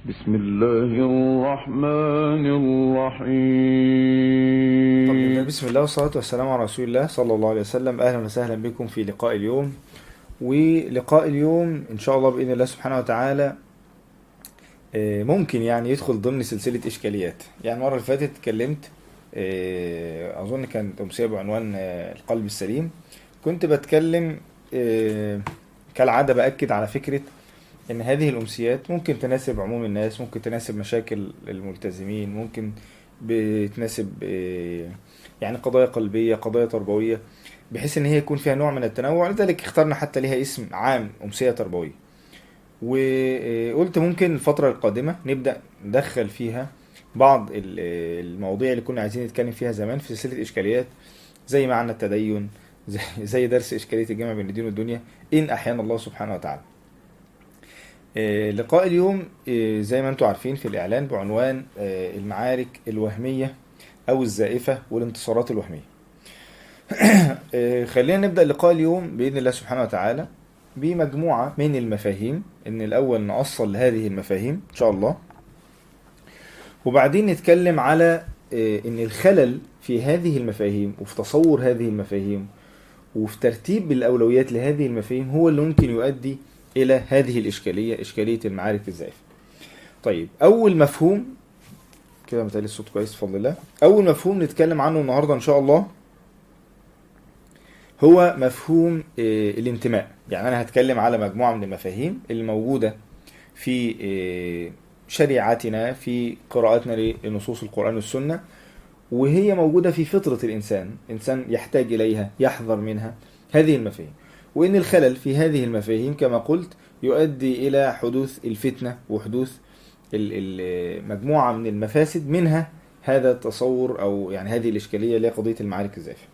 بسم الله الرحمن الرحيم طب بسم الله والصلاة والسلام على رسول الله صلى الله عليه وسلم أهلا وسهلا بكم في لقاء اليوم ولقاء اليوم إن شاء الله بإذن الله سبحانه وتعالى آه، ممكن يعني يدخل ضمن سلسلة إشكاليات يعني المرة اللي فاتت اتكلمت آه، أظن كانت أمسية بعنوان آه، القلب السليم كنت بتكلم آه، كالعادة بأكد على فكرة ان هذه الامسيات ممكن تناسب عموم الناس ممكن تناسب مشاكل الملتزمين ممكن بتناسب آه، يعني قضايا قلبية قضايا تربوية بحيث ان هي يكون فيها نوع من التنوع لذلك اخترنا حتى ليها اسم عام امسية تربوية وقلت ممكن الفترة القادمة نبدأ ندخل فيها بعض ال- المواضيع اللي كنا عايزين نتكلم فيها زمان في سلسلة إشكاليات زي معنى التدين زي, زي درس إشكالية الجمع بين الدين والدنيا إن أحيانا الله سبحانه وتعالى آه، لقاء اليوم آه، زي ما انتم عارفين في الإعلان بعنوان آه، المعارك الوهمية أو الزائفة والانتصارات الوهمية آه، خلينا نبدأ لقاء اليوم بإذن الله سبحانه وتعالى بمجموعة من المفاهيم إن الأول نأصل هذه المفاهيم إن شاء الله وبعدين نتكلم على آه، إن الخلل في هذه المفاهيم وفي تصور هذه المفاهيم وفي ترتيب الأولويات لهذه المفاهيم هو اللي ممكن يؤدي إلى هذه الإشكالية إشكالية المعارك الزائفة طيب أول مفهوم كده متهيألي الصوت كويس بفضل الله أول مفهوم نتكلم عنه النهاردة إن شاء الله هو مفهوم آه، الانتماء يعني أنا هتكلم على مجموعة من المفاهيم اللي موجودة في آه، شريعتنا في قراءتنا لنصوص القرآن والسنة وهي موجودة في فطرة الإنسان إنسان يحتاج إليها يحذر منها هذه المفاهيم وإن الخلل في هذه المفاهيم كما قلت يؤدي إلى حدوث الفتنة وحدوث ال- ال- مجموعة من المفاسد منها هذا التصور أو يعني هذه الإشكالية اللي هي قضية المعارك الزائفة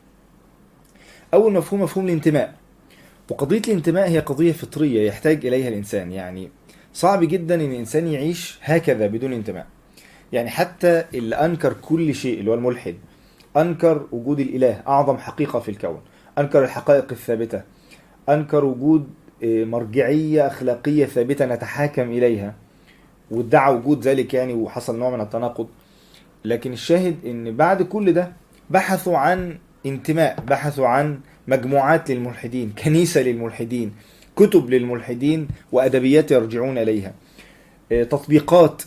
أول مفهوم مفهوم الانتماء وقضية الانتماء هي قضية فطرية يحتاج إليها الإنسان يعني صعب جدا إن الإنسان يعيش هكذا بدون انتماء يعني حتى اللي أنكر كل شيء اللي هو الملحد أنكر وجود الإله أعظم حقيقة في الكون أنكر الحقائق الثابتة أنكر وجود آه، مرجعية أخلاقية ثابتة نتحاكم إليها وادعى وجود ذلك يعني وحصل نوع من التناقض لكن الشاهد ان بعد كل ده بحثوا عن انتماء بحثوا عن مجموعات للملحدين كنيسة للملحدين كتب للملحدين وأدبيات يرجعون إليها آه، تطبيقات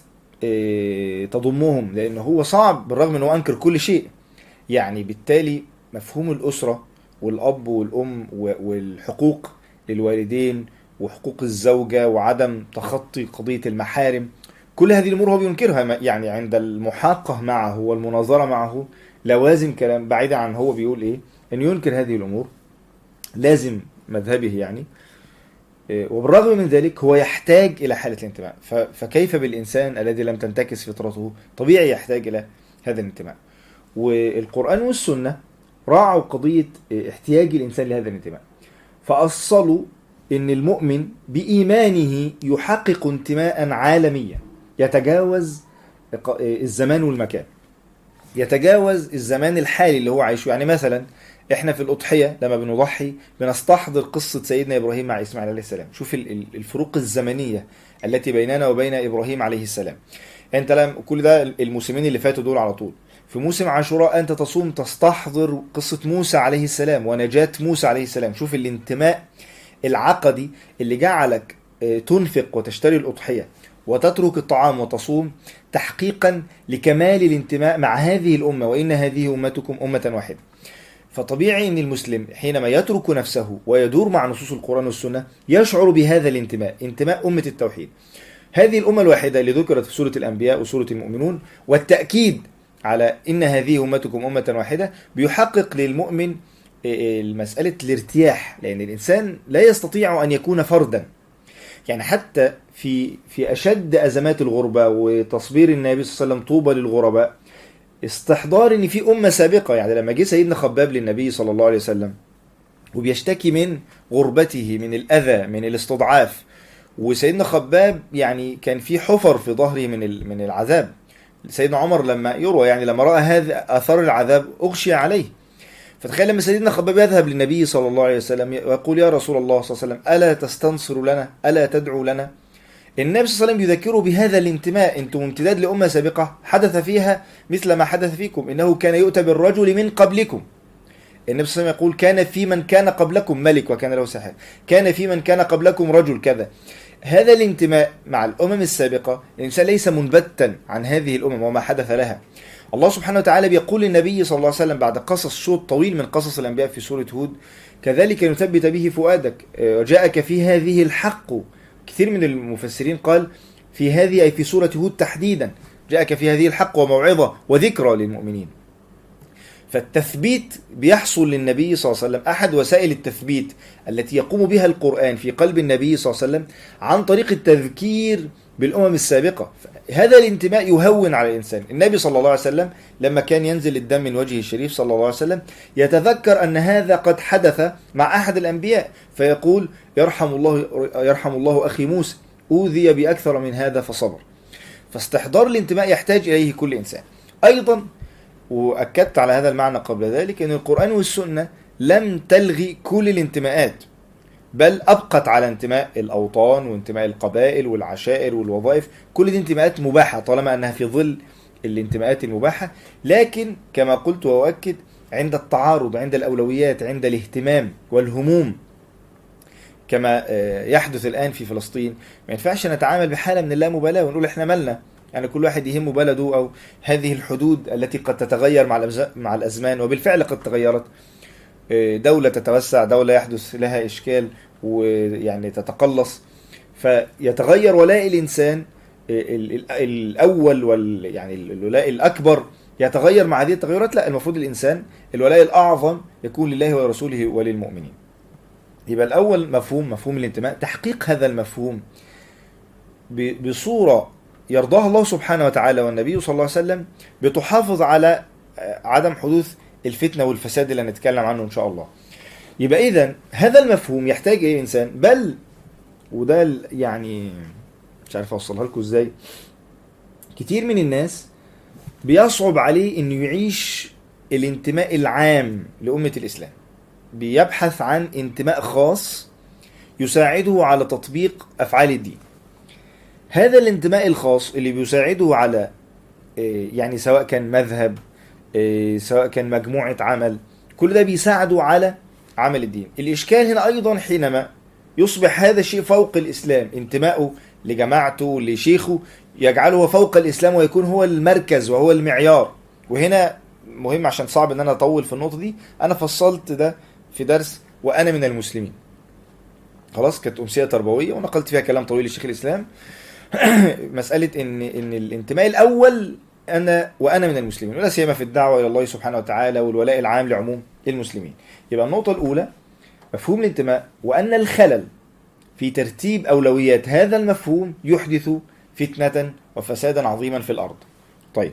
آه، تضمهم لأن هو صعب بالرغم أنه أنكر كل شيء يعني بالتالي مفهوم الأسرة والأب والأم و- والحقوق للوالدين وحقوق الزوجة وعدم تخطي قضية المحارم كل هذه الأمور هو بينكرها ما- يعني عند المحاقة معه والمناظرة معه لوازم كلام بعيدا عن هو بيقول إيه أن ينكر هذه الأمور لازم مذهبه يعني إيه، وبالرغم من ذلك هو يحتاج إلى حالة الانتماء ف- فكيف بالإنسان الذي لم تنتكس فطرته طبيعي يحتاج إلى هذا الانتماء والقرآن والسنة راعوا قضية إيه، احتياج الإنسان لهذا الانتماء فأصلوا ان المؤمن بايمانه يحقق انتماء عالميا يتجاوز ق- الزمان والمكان يتجاوز الزمان الحالي اللي هو عايشه يعني مثلا احنا في الاضحيه لما بنضحي بنستحضر قصه سيدنا ابراهيم مع اسماعيل عليه السلام شوف ال- ال- الفروق الزمنيه التي بيننا وبين ابراهيم عليه السلام انت لم كل ده الموسمين اللي فاتوا دول على طول في موسم عاشوراء انت تصوم تستحضر قصه موسى عليه السلام ونجاه موسى عليه السلام شوف الانتماء العقدي اللي جعلك آه، تنفق وتشتري الأضحية وتترك الطعام وتصوم تحقيقا لكمال الانتماء مع هذه الأمة وإن هذه أمتكم أمة واحدة فطبيعي أن المسلم حينما يترك نفسه ويدور مع نصوص القرآن والسنة يشعر بهذا الانتماء انتماء أمة التوحيد هذه الأمة الواحدة اللي ذكرت في سورة الأنبياء وسورة المؤمنون والتأكيد على إن هذه أمتكم أمة واحدة بيحقق للمؤمن المسألة الارتياح لأن الإنسان لا يستطيع أن يكون فردا يعني حتى في في أشد أزمات الغربة وتصبير النبي صلى الله عليه وسلم طوبى للغرباء استحضار ان في امه سابقه يعني لما جه سيدنا خباب للنبي صلى الله عليه وسلم وبيشتكي من غربته من الاذى من الاستضعاف وسيدنا خباب يعني كان في حفر في ظهره من ال- من العذاب سيدنا عمر لما يروى يعني لما راى هذا اثار العذاب اغشي عليه فتخيل لما سيدنا خباب يذهب للنبي صلى الله عليه وسلم ويقول يا رسول الله صلى الله عليه وسلم الا تستنصر لنا الا تدعو لنا النبي صلى الله عليه وسلم يذكره بهذا الانتماء انتم امتداد لأمة سابقة حدث فيها مثل ما حدث فيكم إنه كان يؤتى بالرجل من قبلكم النبي صلى الله عليه وسلم يقول كان في من كان قبلكم ملك وكان له سحر كان في من كان قبلكم رجل كذا هذا الانتماء مع الأمم السابقة الإنسان ليس منبتا عن هذه الأمم وما حدث لها الله سبحانه وتعالى بيقول للنبي صلى الله عليه وسلم بعد قصص شوط طويل من قصص الأنبياء في سورة هود كذلك نثبت به فؤادك وجاءك في هذه الحق كثير من المفسرين قال في هذه أي في سورة هود تحديدا جاءك في هذه الحق وموعظة وذكرى للمؤمنين فالتثبيت بيحصل للنبي صلى الله عليه وسلم أحد وسائل التثبيت التي يقوم بها القرآن في قلب النبي صلى الله عليه وسلم عن طريق التذكير بالأمم السابقة هذا الانتماء يهون على الإنسان النبي صلى الله عليه وسلم لما كان ينزل الدم من وجهه الشريف صلى الله عليه وسلم يتذكر أن هذا قد حدث مع أحد الأنبياء فيقول يرحم الله, يرحم الله أخي موسى أوذي بأكثر من هذا فصبر فاستحضار الانتماء يحتاج إليه كل إنسان أيضا وأكدت على هذا المعنى قبل ذلك أن القرآن والسنة لم تلغي كل الانتماءات بل أبقت على انتماء الأوطان وانتماء القبائل والعشائر والوظائف كل دي انتماءات مباحة طالما أنها في ظل الانتماءات المباحة لكن كما قلت وأؤكد عند التعارض عند الأولويات عند الاهتمام والهموم كما يحدث الآن في فلسطين ما ينفعش نتعامل بحالة من اللامبالاة ونقول احنا مالنا يعني كل واحد يهم بلده أو هذه الحدود التي قد تتغير مع مع الأزمان وبالفعل قد تغيرت دولة تتوسع دولة يحدث لها إشكال ويعني تتقلص فيتغير ولاء الإنسان الأول وال يعني الولاء الأكبر يتغير مع هذه التغيرات لا المفروض الإنسان الولاء الأعظم يكون لله ورسوله وللمؤمنين يبقى الأول مفهوم مفهوم الانتماء تحقيق هذا المفهوم بصورة يرضاها الله سبحانه وتعالى والنبي صلى الله عليه وسلم بتحافظ على عدم حدوث الفتنة والفساد اللي هنتكلم عنه إن شاء الله يبقى إذا هذا المفهوم يحتاج إيه الإنسان بل وده يعني مش عارف أوصلها لكم إزاي كتير من الناس بيصعب عليه إنه يعيش الانتماء العام لأمة الإسلام بيبحث عن انتماء خاص يساعده على تطبيق أفعال الدين هذا الانتماء الخاص اللي بيساعده على يعني سواء كان مذهب سواء كان مجموعة عمل كل ده بيساعده على عمل الدين الإشكال هنا أيضا حينما يصبح هذا الشيء فوق الإسلام انتمائه لجماعته لشيخه يجعله فوق الإسلام ويكون هو المركز وهو المعيار وهنا مهم عشان صعب ان انا اطول في النقطة دي انا فصلت ده في درس وانا من المسلمين خلاص كانت امسية تربوية ونقلت فيها كلام طويل لشيخ الاسلام مسألة ان ان الانتماء الاول انا وانا من المسلمين ولا سيما في الدعوة الى الله سبحانه وتعالى والولاء العام لعموم المسلمين يبقى النقطة الاولى مفهوم الانتماء وان الخلل في ترتيب اولويات هذا المفهوم يحدث فتنة وفسادا عظيما في الارض طيب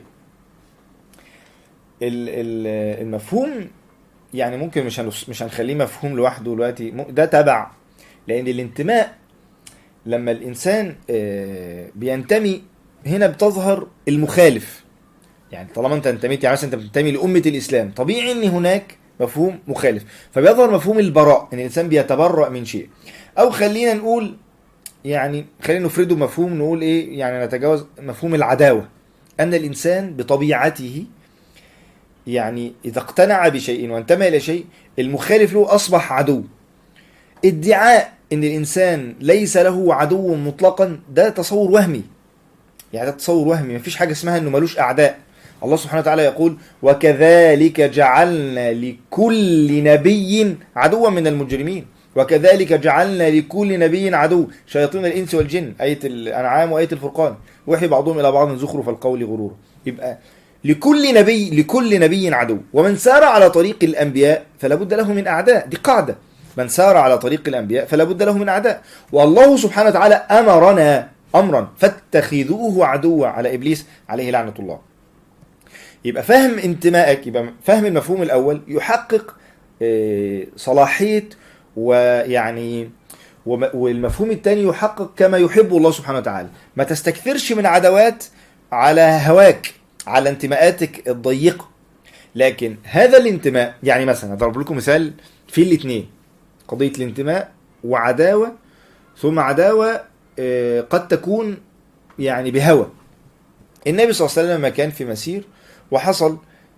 المفهوم يعني ممكن مش مش هنخليه مفهوم لوحده دلوقتي ده تبع لان الانتماء لما الانسان بينتمي هنا بتظهر المخالف يعني طالما انت انتميت يعني مثلا انت بتنتمي لامه الاسلام طبيعي ان هناك مفهوم مخالف فبيظهر مفهوم البراء ان الانسان بيتبرأ من شيء او خلينا نقول يعني خلينا نفرده مفهوم نقول ايه يعني نتجاوز مفهوم العداوه ان الانسان بطبيعته يعني إذا اقتنع بشيء وانتمى إلى شيء المخالف له أصبح عدو ادعاء أن الإنسان ليس له عدو مطلقا ده تصور وهمي يعني ده تصور وهمي مفيش حاجة اسمها أنه ملوش أعداء الله سبحانه وتعالى يقول وكذلك جعلنا لكل نبي عدوا من المجرمين وكذلك جعلنا لكل نبي عدو شياطين الإنس والجن آية الأنعام وآية الفرقان وحي بعضهم إلى بعض زخرف القول غرور يبقى لكل نبي لكل نبي عدو ومن سار على طريق الأنبياء فلا بد له من أعداء دي قاعدة من سار على طريق الأنبياء فلا بد له من أعداء والله سبحانه وتعالى أمرنا أمرا فاتخذوه عدوا على إبليس عليه لعنة الله يبقى فهم انتمائك يبقى فهم المفهوم الأول يحقق صلاحية ويعني والمفهوم الثاني يحقق كما يحب الله سبحانه وتعالى ما تستكثرش من عدوات على هواك على انتماءاتك الضيقة لكن هذا الانتماء يعني مثلا اضرب لكم مثال في الاثنين قضية الانتماء وعداوة ثم عداوة آه، قد تكون يعني بهوى النبي صلى الله عليه وسلم لما كان في مسير وحصل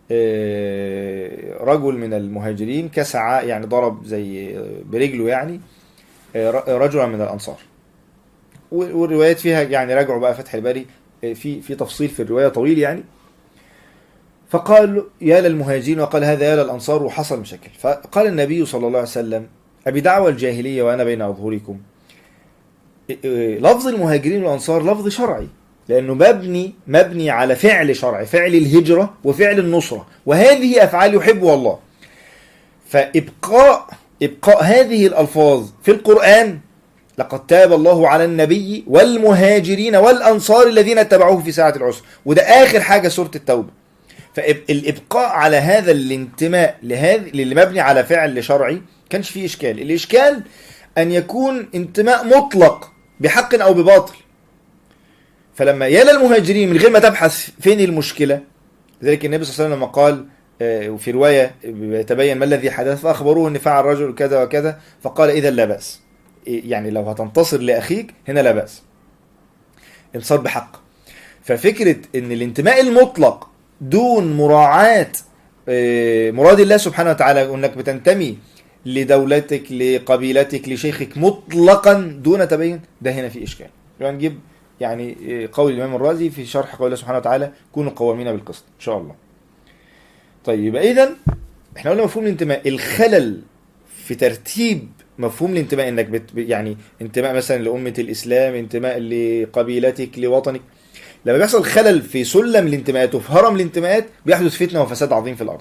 آه، رجل من المهاجرين كسع يعني ضرب زي برجله يعني آه، ر- رجلا من الانصار و- والروايات فيها يعني راجعوا بقى فتح الباري آه، في في تفصيل في الروايه طويل يعني فقال يا للمهاجرين وقال هذا يا للانصار وحصل مشاكل فقال النبي صلى الله عليه وسلم ابي دعوى الجاهليه وانا بين اظهركم إيه- إيه، لفظ المهاجرين والانصار لفظ شرعي لانه مبني مبني على فعل شرعي فعل الهجره وفعل النصره وهذه افعال يحبها الله فابقاء ابقاء هذه الالفاظ في القران لقد تاب الله على النبي والمهاجرين والانصار الذين اتبعوه في ساعه العسر وده اخر حاجه سوره التوبه فالابقاء على هذا الانتماء لهذا اللي مبني على فعل شرعي كانش فيه اشكال الاشكال ان يكون انتماء مطلق بحق او بباطل فلما يلا المهاجرين من غير ما تبحث فين المشكله لذلك النبي صلى الله عليه وسلم لما قال آه، وفي روايه يتبين ما الذي حدث فاخبروه ان فعل رجل كذا وكذا فقال اذا لا باس إيه، يعني لو هتنتصر لاخيك هنا لا باس انتصار بحق ففكره ان الانتماء المطلق دون مراعاه آه، مراد الله سبحانه وتعالى انك بتنتمي لدولتك لقبيلتك لشيخك مطلقا دون تبين ده هنا في اشكال يعني نجيب يعني آه، قول الامام الرازي في شرح قول الله سبحانه وتعالى كونوا قوامين بالقسط ان شاء الله طيب يبقى اذا احنا قلنا مفهوم الانتماء الخلل في ترتيب مفهوم الانتماء انك بت يعني انتماء مثلا لأمة الإسلام انتماء لقبيلتك لوطنك لما بيحصل خلل في سلم الانتماءات وفي هرم الانتماءات بيحدث فتنة وفساد عظيم في الأرض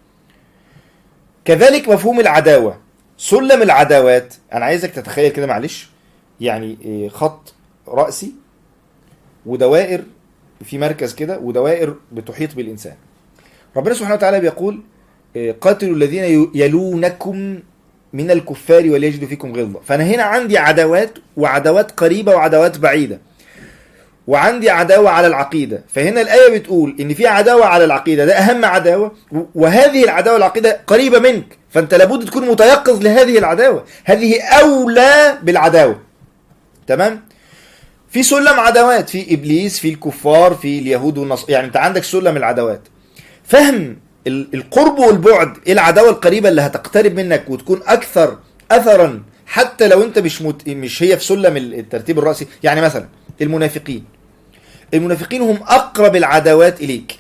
كذلك مفهوم العداوة سلم العداوات أنا عايزك تتخيل كده معلش يعني إيه، خط رأسي ودوائر في مركز كده ودوائر بتحيط بالإنسان ربنا سبحانه وتعالى بيقول إيه، قاتلوا الذين ي- يلونكم من الكفار وليجدوا فيكم غلظة فأنا هنا عندي عداوات وعداوات قريبة وعداوات بعيدة وعندي عداوة على العقيدة فهنا الآية بتقول إن في عداوة على العقيدة ده أهم عداوة و- وهذه العداوة العقيدة قريبة منك فأنت لابد تكون متيقظ لهذه العداوة هذه أولى بالعداوة تمام في سلم عداوات في إبليس في الكفار في اليهود والنصارى يعني أنت عندك سلم العداوات فهم ال- القرب والبعد ايه العداوه القريبه اللي هتقترب منك وتكون اكثر اثرا حتى لو انت مش مت... مش هي في سلم ال- الترتيب الراسي يعني مثلا المنافقين المنافقين هم اقرب العداوات اليك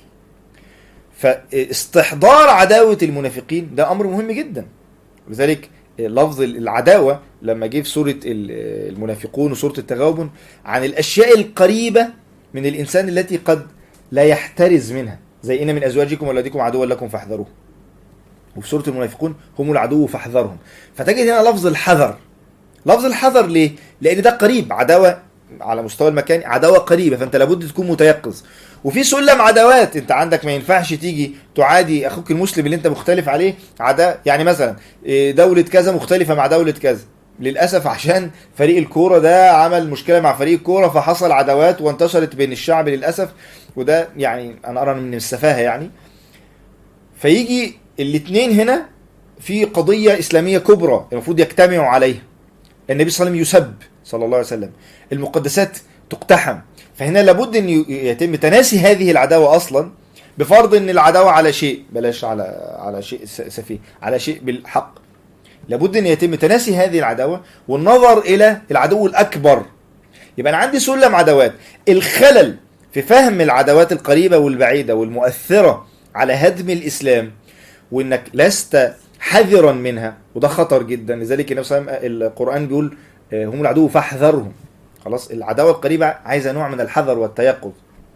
فاستحضار عداوه المنافقين ده امر مهم جدا لذلك لفظ العداوه لما جه في سوره ال- المنافقون وسوره التغابن عن الاشياء القريبه من الانسان التي قد لا يحترز منها زي ان من ازواجكم واولادكم عدوا لكم فاحذروه وفي سوره المنافقون هم العدو فاحذرهم فتجد هنا لفظ الحذر لفظ الحذر ليه لان ده قريب عداوه على مستوى المكان عداوه قريبه فانت لابد تكون متيقظ وفي سلم عداوات انت عندك ما ينفعش تيجي تعادي اخوك المسلم اللي انت مختلف عليه عدا يعني مثلا إيه، دوله كذا مختلفه مع دوله كذا للاسف عشان فريق الكوره ده عمل مشكله مع فريق الكوره فحصل عداوات وانتشرت بين الشعب للاسف وده يعني انا ارى من السفاهه يعني فيجي الاثنين هنا في قضيه اسلاميه كبرى المفروض يجتمعوا عليها النبي صلى الله عليه وسلم يسب صلى الله عليه وسلم المقدسات تقتحم فهنا لابد ان ي- يتم تناسي هذه العداوه اصلا بفرض ان العداوه على شيء بلاش على على شيء س- سفيه على شيء بالحق لابد ان يتم تناسي هذه العداوه والنظر الى العدو الاكبر يبقى انا عندي سلم عداوات الخلل في فهم العداوات القريبه والبعيده والمؤثره على هدم الاسلام وانك لست حذرا منها وده خطر جدا لذلك النبي صلى الله عليه وسلم القران بيقول آه، هم العدو فاحذرهم خلاص العداوه القريبه عايزه نوع من الحذر والتيقظ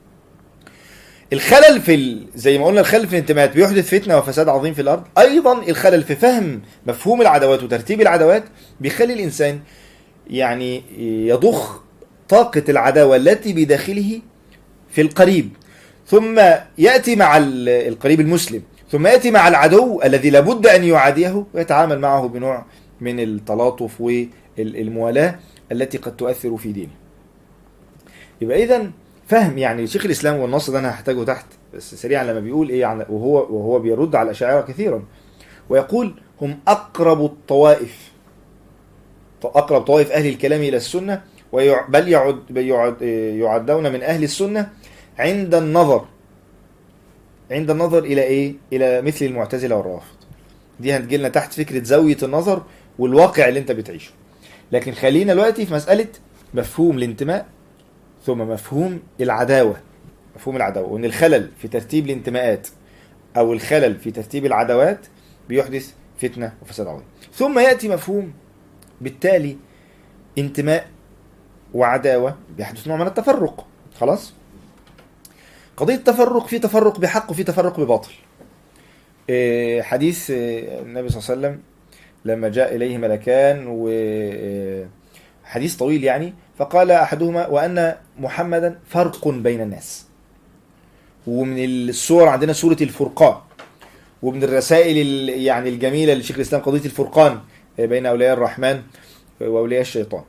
الخلل في ال... زي ما قلنا الخلل في الانتماءات بيحدث فتنه وفساد عظيم في الارض ايضا الخلل في فهم مفهوم العداوات وترتيب العداوات بيخلي الانسان يعني يضخ طاقه العداوه التي بداخله في القريب ثم ياتي مع ال- القريب المسلم ثم ياتي مع العدو الذي لابد ان يعاديه ويتعامل معه بنوع من التلاطف والموالاه التي قد تؤثر في دينه. يبقى اذا فهم يعني شيخ الاسلام والنص ده انا هحتاجه تحت بس سريعا لما بيقول ايه عن وهو وهو بيرد على الاشاعره كثيرا ويقول هم اقرب الطوائف اقرب طوائف اهل الكلام الى السنه ويع- بل يعد بل يعد يعدون من أهل السنة عند النظر عند النظر إلى إيه؟ إلى مثل المعتزلة والرافض دي هتجي لنا تحت فكرة زاوية النظر والواقع اللي أنت بتعيشه لكن خلينا دلوقتي في مسألة مفهوم الانتماء ثم مفهوم العداوة مفهوم العداوة وإن الخلل في ترتيب الانتماءات أو الخلل في ترتيب العداوات بيحدث فتنة وفساد عظيم ثم يأتي مفهوم بالتالي انتماء وعداوة بيحدث نوع من التفرق خلاص قضية التفرق في تفرق بحق وفي تفرق بباطل إيه، حديث إيه، النبي صلى الله عليه وسلم لما جاء إليه ملكان وحديث طويل يعني فقال أحدهما وأن محمدا فرق بين الناس ومن السور عندنا سورة الفرقان ومن الرسائل ال- يعني الجميلة لشيخ الإسلام قضية الفرقان بين أولياء الرحمن وأولياء الشيطان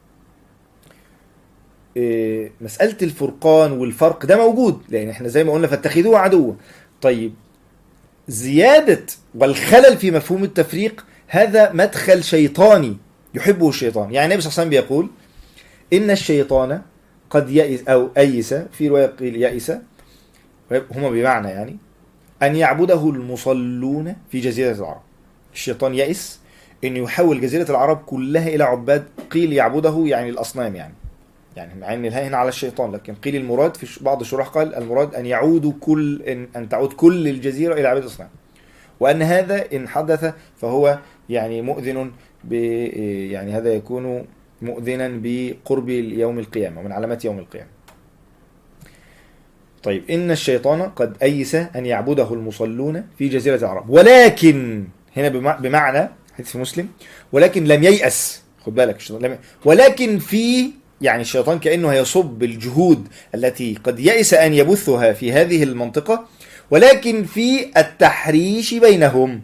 إيه، مسألة الفرقان والفرق ده موجود لأن احنا زي ما قلنا فاتخذوه عدوا طيب زيادة والخلل في مفهوم التفريق هذا مدخل شيطاني يحبه الشيطان يعني النبي صلى الله عليه وسلم بيقول إن الشيطان قد يئس أو أيس في رواية قيل يئس هما بمعنى يعني أن يعبده المصلون في جزيرة العرب الشيطان يئس أن يحول جزيرة العرب كلها إلى عباد قيل يعبده يعني الأصنام يعني يعني مع ان الهاء هنا على الشيطان لكن قيل المراد في ش- بعض الشراح قال المراد ان يعود كل ان, أن تعود كل الجزيره الى عباده الاصنام وان هذا ان حدث فهو يعني مؤذن ب يعني هذا يكون مؤذنا بقرب يوم القيامه ومن علامات يوم القيامه طيب ان الشيطان قد ايس ان يعبده المصلون في جزيره العرب ولكن هنا بمع- بمعنى حديث في مسلم ولكن لم ييأس خد بالك الشيطان لم ي- ولكن في يعني الشيطان كأنه هيصب الجهود التي قد يئس أن يبثها في هذه المنطقة ولكن في التحريش بينهم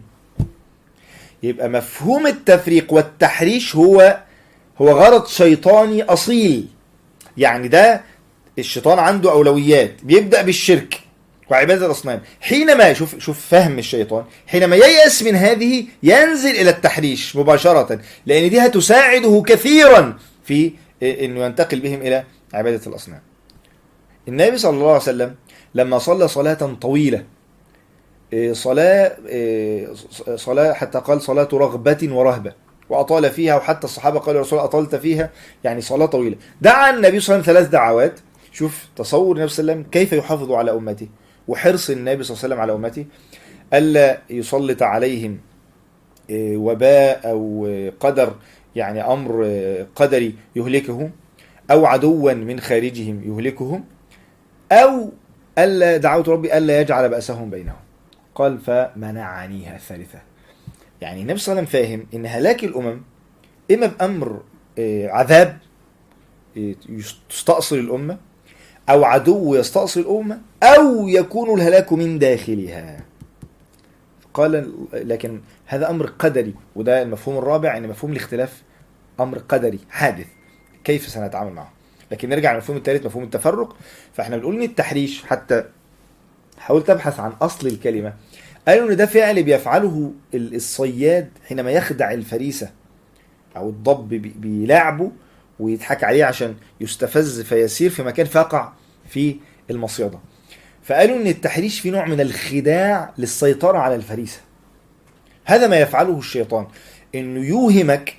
يبقى مفهوم التفريق والتحريش هو هو غرض شيطاني أصيل يعني ده الشيطان عنده أولويات بيبدأ بالشرك وعبادة الأصنام حينما شوف شوف فهم الشيطان حينما ييأس من هذه ينزل إلى التحريش مباشرة لأن دي هتساعده كثيرا في انه ينتقل بهم الى عباده الاصنام. النبي صلى الله عليه وسلم لما صلى صلاه طويله إيه، صلاه إيه، صلاه حتى قال صلاه رغبه ورهبه واطال فيها وحتى الصحابه قالوا يا رسول الله اطلت فيها يعني صلاه طويله. دعا النبي صلى الله عليه وسلم ثلاث دعوات شوف تصور النبي صلى الله عليه وسلم كيف يحافظ على امته وحرص النبي صلى الله عليه وسلم على امته الا يسلط عليهم إيه، وباء او إيه، قدر يعني امر إيه، قدري يهلكهم او عدوا من خارجهم يهلكهم او الا دعوت ربي الا يجعل باسهم بينهم قال فمنعنيها الثالثه يعني النبي صلى الله عليه وسلم فاهم ان هلاك الامم اما بامر إيه، عذاب إيه، تستأصل الامه او عدو يستأصل الامه او يكون الهلاك من داخلها قال لكن هذا امر قدري وده المفهوم الرابع ان مفهوم الاختلاف امر قدري حادث كيف سنتعامل معه لكن نرجع للمفهوم الثالث مفهوم التفرق فاحنا بنقول ان التحريش حتى حاولت ابحث عن اصل الكلمه قالوا ان ده فعل بيفعله ال- الصياد حينما يخدع الفريسه او الضب بي- بيلاعبه ويضحك عليه عشان يستفز فيسير في مكان فيقع في المصيده فقالوا ان التحريش فيه نوع من الخداع للسيطره على الفريسه هذا ما يفعله الشيطان انه يوهمك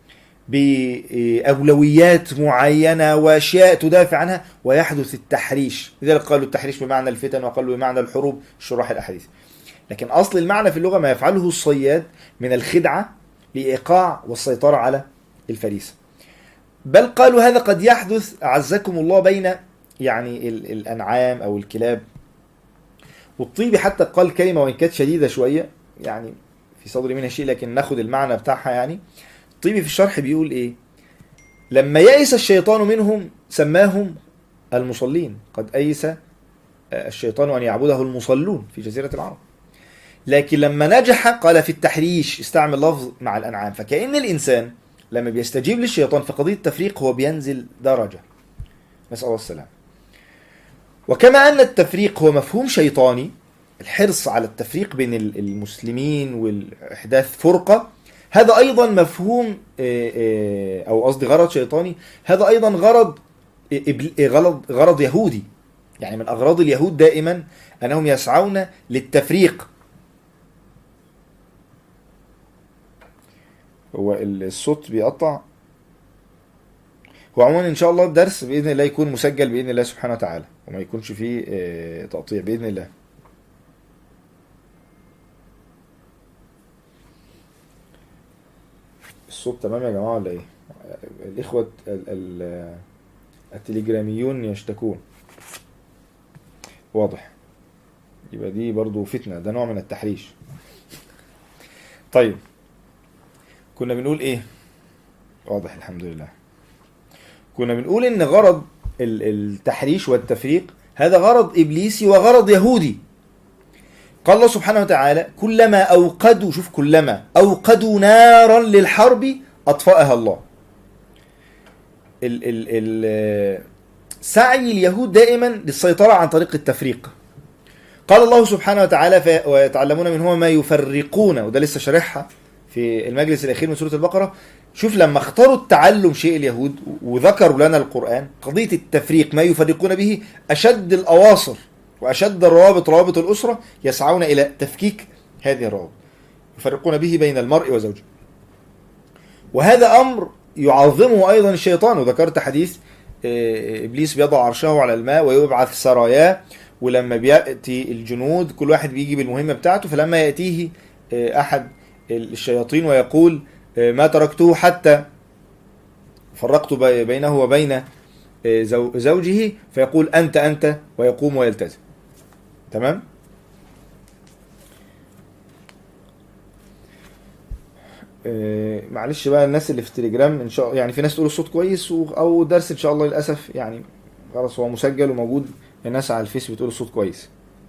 بأولويات معينة وأشياء تدافع عنها ويحدث التحريش لذلك قالوا التحريش بمعنى الفتن وقالوا بمعنى الحروب شراح الأحاديث لكن أصل المعنى في اللغة ما يفعله الصياد من الخدعة لإيقاع والسيطرة على الفريسة بل قالوا هذا قد يحدث أعزكم الله بين يعني ال- الأنعام أو الكلاب والطيبي حتى قال كلمة وإن كانت شديدة شوية يعني في صدري منها شيء لكن ناخد المعنى بتاعها يعني الطيبي في الشرح بيقول ايه لما يئس الشيطان منهم سماهم المصلين قد أيس الشيطان أن يعبده المصلون في جزيرة العرب لكن لما نجح قال في التحريش استعمل لفظ مع الأنعام فكأن الإنسان لما بيستجيب للشيطان في قضية التفريق هو بينزل درجة نسأل الله السلام وكما أن التفريق هو مفهوم شيطاني الحرص على التفريق بين المسلمين والإحداث فرقة هذا ايضا مفهوم آه، آه، او قصدي غرض شيطاني هذا ايضا غرض إبل- غرض غرض يهودي يعني من اغراض اليهود دائما انهم يسعون للتفريق هو الصوت بيقطع هو عموما ان شاء الله الدرس باذن الله يكون مسجل باذن الله سبحانه وتعالى وما يكونش فيه آه، تقطيع باذن الله الصوت تمام يا جماعه ولا ايه الاخوه ال- ال- التليجراميون يشتكون واضح يبقى دي برضو فتنه ده نوع من التحريش طيب كنا بنقول ايه واضح الحمد لله كنا بنقول ان غرض ال- التحريش والتفريق هذا غرض ابليسي وغرض يهودي قال الله سبحانه وتعالى كلما اوقدوا شوف كلما اوقدوا نارا للحرب اطفاها الله ال ال ال سعي اليهود دائما للسيطرة عن طريق التفريق قال الله سبحانه وتعالى ف- ويتعلمون منهما ما يفرقون وده لسه شارحها في المجلس الأخير من سورة البقرة شوف لما اختاروا التعلم شيء اليهود وذكروا لنا القرآن قضية التفريق ما يفرقون به أشد الأواصر وأشد الروابط روابط الأسرة يسعون إلى تفكيك هذه الروابط يفرقون به بين المرء وزوجه وهذا أمر يعظمه أيضا الشيطان وذكرت حديث آه، إبليس بيضع عرشه على الماء ويبعث سراياه ولما بيأتي الجنود كل واحد بيجي بالمهمة بتاعته فلما يأتيه آه، أحد الشياطين ويقول آه، ما تركته حتى فرقت بي- بينه وبين آه، زو- زوجه فيقول أنت أنت ويقوم ويلتزم تمام آه، معلش بقى الناس اللي في التليجرام ان شاء يعني في ناس تقول الصوت كويس و... او درس ان شاء الله للاسف يعني خلاص هو مسجل وموجود الناس على الفيس بتقول الصوت كويس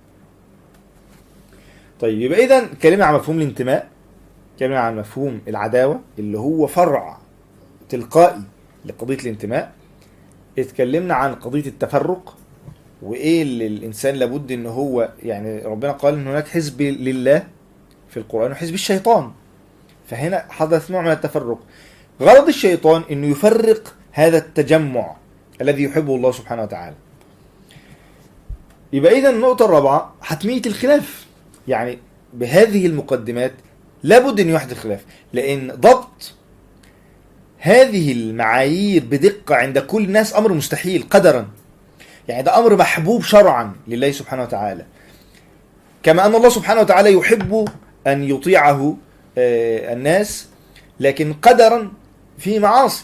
طيب يبقى اذا اتكلمنا عن مفهوم الانتماء اتكلمنا عن مفهوم العداوه اللي هو فرع تلقائي لقضيه الانتماء اتكلمنا عن قضيه التفرق وايه اللي الانسان لابد ان هو يعني ربنا قال ان هناك حزب لله في القران وحزب الشيطان فهنا حدث نوع من التفرق غرض الشيطان انه يفرق هذا التجمع الذي يحبه الله سبحانه وتعالى يبقى اذا النقطه الرابعه حتميه الخلاف يعني بهذه المقدمات لابد ان يحدث خلاف لان ضبط هذه المعايير بدقه عند كل الناس امر مستحيل قدرا يعني ده امر محبوب شرعا لله سبحانه وتعالى كما ان الله سبحانه وتعالى يحب ان يطيعه آه، الناس لكن قدرا في معاصي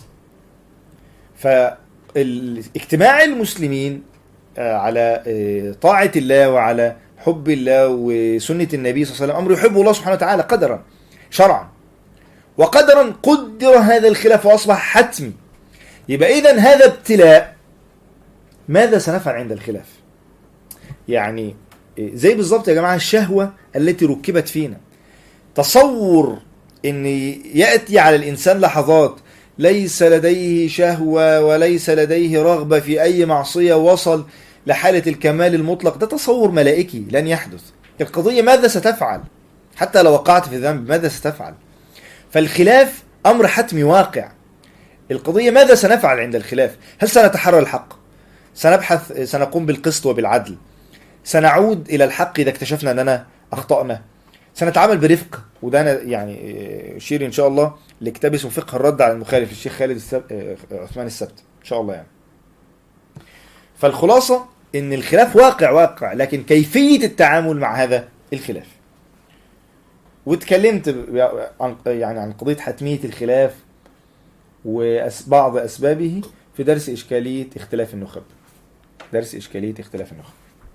فاجتماع المسلمين آه، على آه، طاعة الله وعلى حب الله وسنة النبي صلى الله عليه وسلم أمر يحبه الله سبحانه وتعالى قدرا شرعا وقدرا قدر هذا الخلاف وأصبح حتمي يبقى إذا هذا ابتلاء ماذا سنفعل عند الخلاف يعني آه، زي بالظبط يا جماعة الشهوة التي ركبت فينا تصور ان ياتي على الانسان لحظات ليس لديه شهوه وليس لديه رغبه في اي معصيه وصل لحاله الكمال المطلق ده تصور ملائكي لن يحدث القضيه ماذا ستفعل حتى لو وقعت في ذنب ماذا ستفعل فالخلاف امر حتمي واقع القضيه ماذا سنفعل عند الخلاف هل سنتحرى الحق سنبحث سنقوم بالقسط وبالعدل سنعود الى الحق اذا اكتشفنا اننا اخطانا سنتعامل برفق وده انا يعني اشير ان شاء الله لكتاب اسمه فقه الرد على المخالف للشيخ خالد السب... عثمان السبت ان شاء الله يعني فالخلاصه ان الخلاف واقع واقع لكن كيفيه التعامل مع هذا الخلاف واتكلمت عن يعني عن قضيه حتميه الخلاف وبعض اسبابه في درس اشكاليه اختلاف النخب درس اشكاليه اختلاف النخب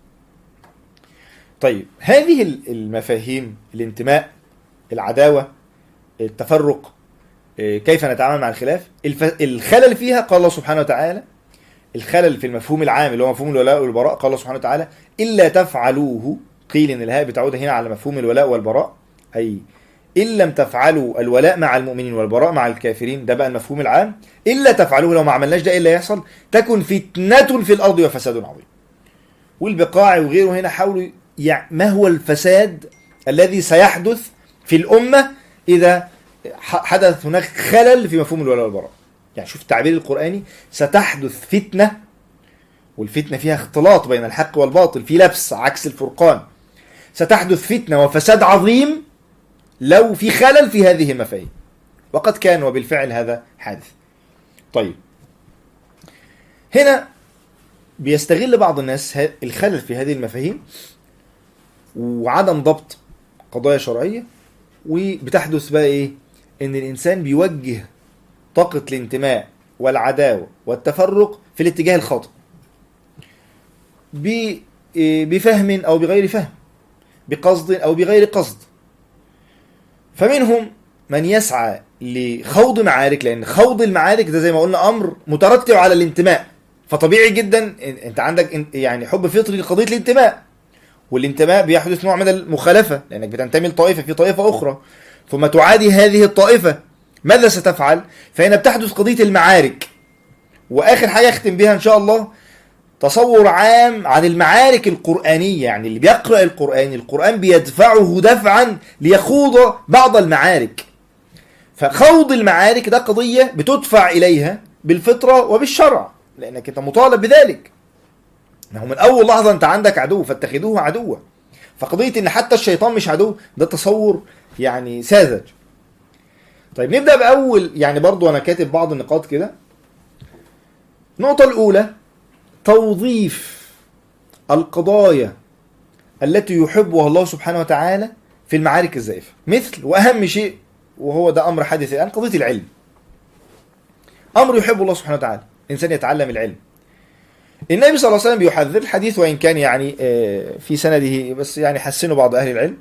طيب هذه المفاهيم الانتماء العداوة التفرق كيف نتعامل مع الخلاف الخلل فيها قال الله سبحانه وتعالى الخلل في المفهوم العام اللي هو مفهوم الولاء والبراء قال الله سبحانه وتعالى إلا تفعلوه قيل إن الهاء بتعود هنا على مفهوم الولاء والبراء أي إن لم تفعلوا الولاء مع المؤمنين والبراء مع الكافرين ده بقى المفهوم العام إلا تفعلوه لو ما عملناش ده إلا يحصل تكن فتنة في الأرض وفساد عظيم والبقاع وغيره هنا حاولوا يعني ما هو الفساد الذي سيحدث في الأمة إذا ح- حدث هناك خلل في مفهوم الولاء والبراء يعني شوف التعبير القرآني ستحدث فتنة والفتنة فيها اختلاط بين الحق والباطل في لبس عكس الفرقان ستحدث فتنة وفساد عظيم لو في خلل في هذه المفاهيم وقد كان وبالفعل هذا حادث طيب هنا بيستغل بعض الناس ه- الخلل في هذه المفاهيم وعدم ضبط قضايا شرعية وبتحدث بقى ايه ان الانسان بيوجه طاقة الانتماء والعداوة والتفرق في الاتجاه الخاطئ ب- إيه بفهم او بغير فهم بقصد او بغير قصد فمنهم من يسعى لخوض معارك لان خوض المعارك ده زي ما قلنا امر مترتب على الانتماء فطبيعي جدا إن- انت عندك إن- يعني حب فطري لقضيه الانتماء والانتماء بيحدث نوع من المخالفه لانك بتنتمي لطائفه في طائفه اخرى ثم تعادي هذه الطائفه ماذا ستفعل؟ فهنا بتحدث قضيه المعارك واخر حاجه اختم بها ان شاء الله تصور عام عن المعارك القرآنية يعني اللي بيقرأ القرآن القرآن بيدفعه دفعا ليخوض بعض المعارك فخوض المعارك ده قضية بتدفع إليها بالفطرة وبالشرع لأنك أنت مطالب بذلك إنه من أول لحظة أنت عندك عدو فاتخذوه عدوا فقضية إن حتى الشيطان مش عدو ده تصور يعني ساذج طيب نبدأ بأول يعني برضو أنا كاتب بعض النقاط كده النقطة الأولى توظيف القضايا التي يحبها الله سبحانه وتعالى في المعارك الزائفة مثل وأهم شيء وهو ده أمر حادث الآن قضية العلم أمر يحب الله سبحانه وتعالى إنسان يتعلم العلم النبي صلى الله عليه وسلم بيحذر الحديث وإن كان يعني آه، في سنده بس يعني حسنه بعض أهل العلم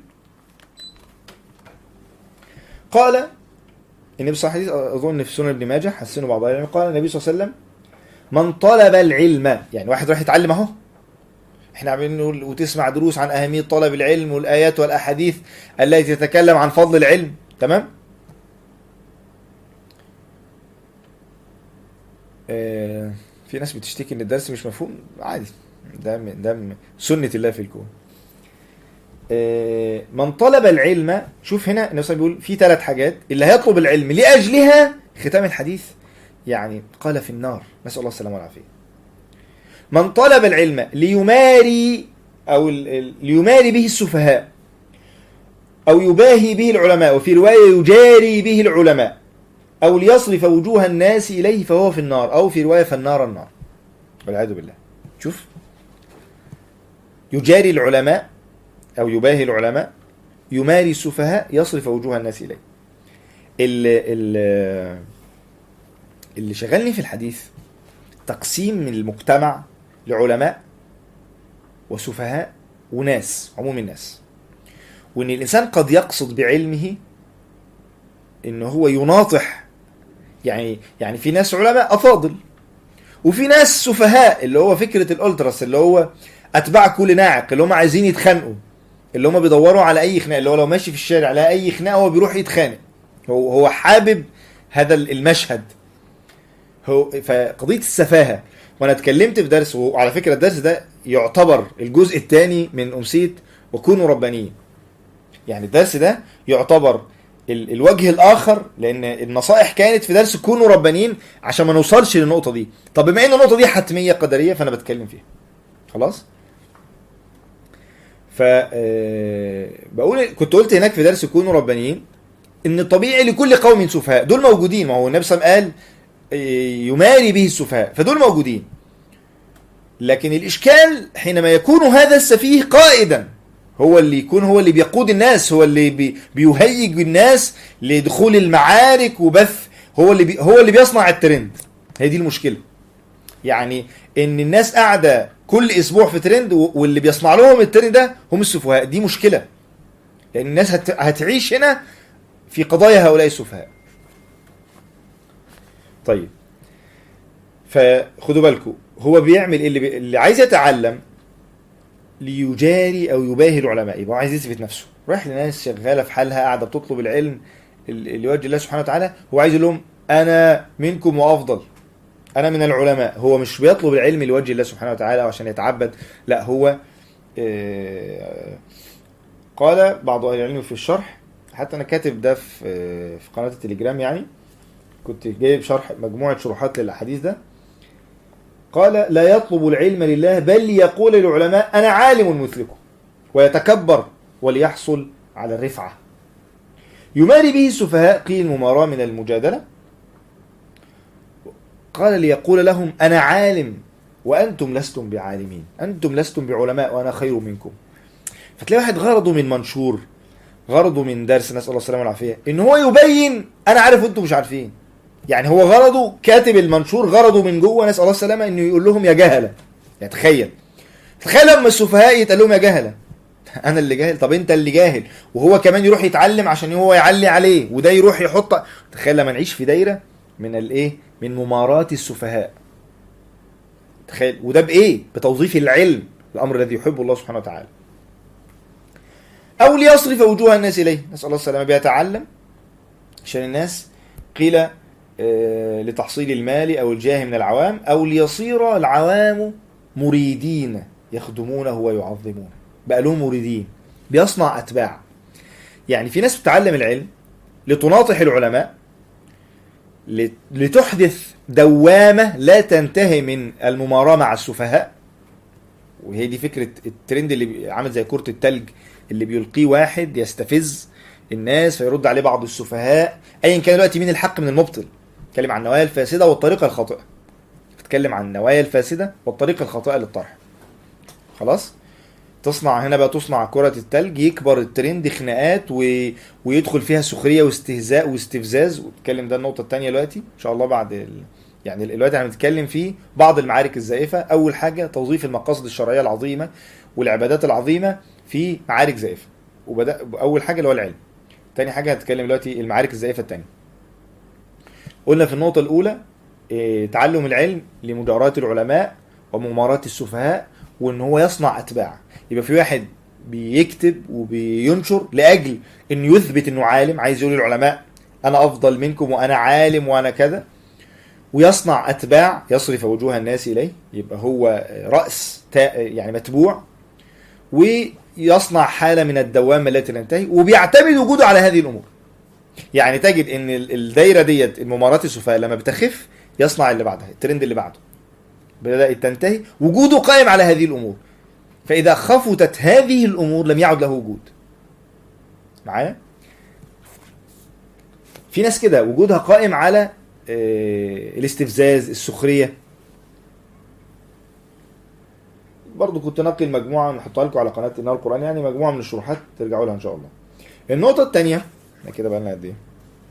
قال النبي صلى الله عليه وسلم أظن في سنن ابن ماجه حسنه بعض أهل العلم قال النبي صلى الله عليه وسلم من طلب العلم يعني واحد راح يتعلم اهو احنا عاملين نقول وتسمع دروس عن اهميه طلب العلم والايات والاحاديث التي تتكلم عن فضل العلم تمام آه في ناس بتشتكي ان الدرس مش مفهوم عادي ده من- ده من سنه الله في الكون آه من طلب العلم شوف هنا النبي صلى الله عليه وسلم بيقول في ثلاث حاجات اللي هيطلب العلم لاجلها ختام الحديث يعني قال في النار نسأل الله السلامة والعافية من طلب العلم ليماري أو ال- ال- ليماري به السفهاء أو يباهي به العلماء وفي رواية يجاري به العلماء أو ليصرف وجوه الناس إليه فهو في النار أو في رواية فالنار النار والعياذ بالله شوف يجاري العلماء أو يباهي العلماء يماري السفهاء يصرف وجوه الناس إليه ال ال اللي شغلني في الحديث تقسيم من المجتمع لعلماء وسفهاء وناس عموم الناس وان الانسان قد يقصد بعلمه ان هو يناطح يعني يعني في ناس علماء افاضل وفي ناس سفهاء اللي هو فكره الالتراس اللي هو اتباع كل ناعق اللي هم عايزين يتخانقوا اللي هم بيدوروا على اي خناقه اللي هو لو ماشي في الشارع على اي خناقه هو بيروح يتخانق هو هو حابب هذا المشهد هو فقضيه السفاهه وانا اتكلمت في درس وعلى فكره الدرس ده يعتبر الجزء الثاني من امسيه وكونوا ربانيين يعني الدرس ده يعتبر ال- الوجه الاخر لان النصائح كانت في درس كونوا ربانيين عشان ما نوصلش للنقطه دي طب بما ان النقطه دي حتميه قدريه فانا بتكلم فيها خلاص ف آه، بقول كنت قلت هناك في درس كونوا ربانيين ان طبيعي لكل قوم سفهاء دول موجودين ما هو النبي صلى الله عليه وسلم قال يماري به السفهاء فدول موجودين لكن الإشكال حينما يكون هذا السفيه قائدا هو اللي يكون هو اللي بيقود الناس هو اللي بي بيهيج الناس لدخول المعارك وبث هو اللي بي هو اللي بيصنع الترند هي دي المشكلة يعني ان الناس قاعدة كل اسبوع في ترند و- واللي بيصنع لهم الترند ده هم السفهاء دي مشكلة لان الناس هت هتعيش هنا في قضايا هؤلاء السفهاء طيب فخدوا بالكم هو بيعمل إيه اللي, بي... اللي عايز يتعلم ليجاري او يباهي العلماء يبقى هو عايز يثبت نفسه رايح لناس شغاله في حالها قاعده بتطلب العلم ال- لوجه الله سبحانه وتعالى هو عايز يقول لهم انا منكم وافضل انا من العلماء هو مش بيطلب العلم لوجه الله سبحانه وتعالى عشان يتعبد لا هو آه، قال بعض اهل العلم في الشرح حتى انا كاتب ده في في قناه التليجرام يعني كنت جايب شرح مجموعه شروحات للاحاديث ده قال لا يطلب العلم لله بل يقول للعلماء انا عالم مثلكم ويتكبر وليحصل على الرفعه يماري به السفهاء قيل المماراه من المجادله قال ليقول لهم انا عالم وانتم لستم بعالمين انتم لستم بعلماء وانا خير منكم فتلاقي واحد غرضه من منشور غرضه من درس نسال الله السلامه والعافيه ان هو يبين انا عارف وانتم مش عارفين يعني هو غرضه كاتب المنشور غرضه من جوه نسال الله السلامه انه يقول لهم يا جهله يعني تخيل تخيل لما السفهاء يتقال لهم يا جهله انا اللي جاهل طب انت اللي جاهل وهو كمان يروح يتعلم عشان هو يعلي عليه وده يروح يحط تخيل لما نعيش في دايره من الايه من مماراه السفهاء تخيل وده بايه بتوظيف العلم الامر الذي يحبه الله سبحانه وتعالى او ليصرف وجوه الناس اليه نسال الله السلامه بيتعلم عشان الناس قيل آه، لتحصيل المال او الجاه من العوام او ليصير العوام مريدين يخدمونه ويعظمونه بقى لهم مريدين بيصنع اتباع يعني في ناس بتتعلم العلم لتناطح العلماء لت- لتحدث دوامة لا تنتهي من المماراة مع السفهاء وهي دي فكرة الترند اللي بي- عامل زي كرة التلج اللي بيلقيه واحد يستفز الناس فيرد عليه بعض السفهاء ايا كان دلوقتي مين الحق من المبطل اتكلم عن النوايا الفاسدة والطريقة الخاطئة بتتكلم عن النوايا الفاسدة والطريقة الخاطئة للطرح خلاص تصنع هنا بقى تصنع كرة التلج يكبر الترند خناقات و... ويدخل فيها سخرية واستهزاء واستفزاز واتكلم ده النقطة التانية دلوقتي ان شاء الله بعد ال... يعني دلوقتي احنا بنتكلم في بعض المعارك الزائفة اول حاجة توظيف المقاصد الشرعية العظيمة والعبادات العظيمة في معارك زائفة وبدأ اول حاجة اللي هو العلم تاني حاجة هتكلم دلوقتي المعارك الزائفة التانية قلنا في النقطة الأولى إيه، تعلم العلم لمجاراة العلماء ومماراة السفهاء وان هو يصنع اتباع يبقى في واحد بيكتب وبينشر لاجل انه يثبت انه عالم عايز يقول للعلماء انا افضل منكم وانا عالم وانا كذا ويصنع اتباع يصرف وجوه الناس اليه يبقى هو راس تا- يعني متبوع ويصنع حاله من الدوامه التي لا تنتهي وبيعتمد وجوده على هذه الامور يعني تجد ان ال- الدايره ديت الممارات السفهاء لما بتخف يصنع اللي بعدها الترند اللي بعده بدأت تنتهي وجوده قائم على هذه الأمور فإذا خفتت هذه الأمور لم يعد له وجود معايا في ناس كده وجودها قائم على آه، الاستفزاز السخرية برضو كنت نقل مجموعة نحطها لكم على قناة النار القرآن يعني مجموعة من الشروحات ترجعوا لها إن شاء الله النقطة الثانية احنا كده بقى لنا قد إيه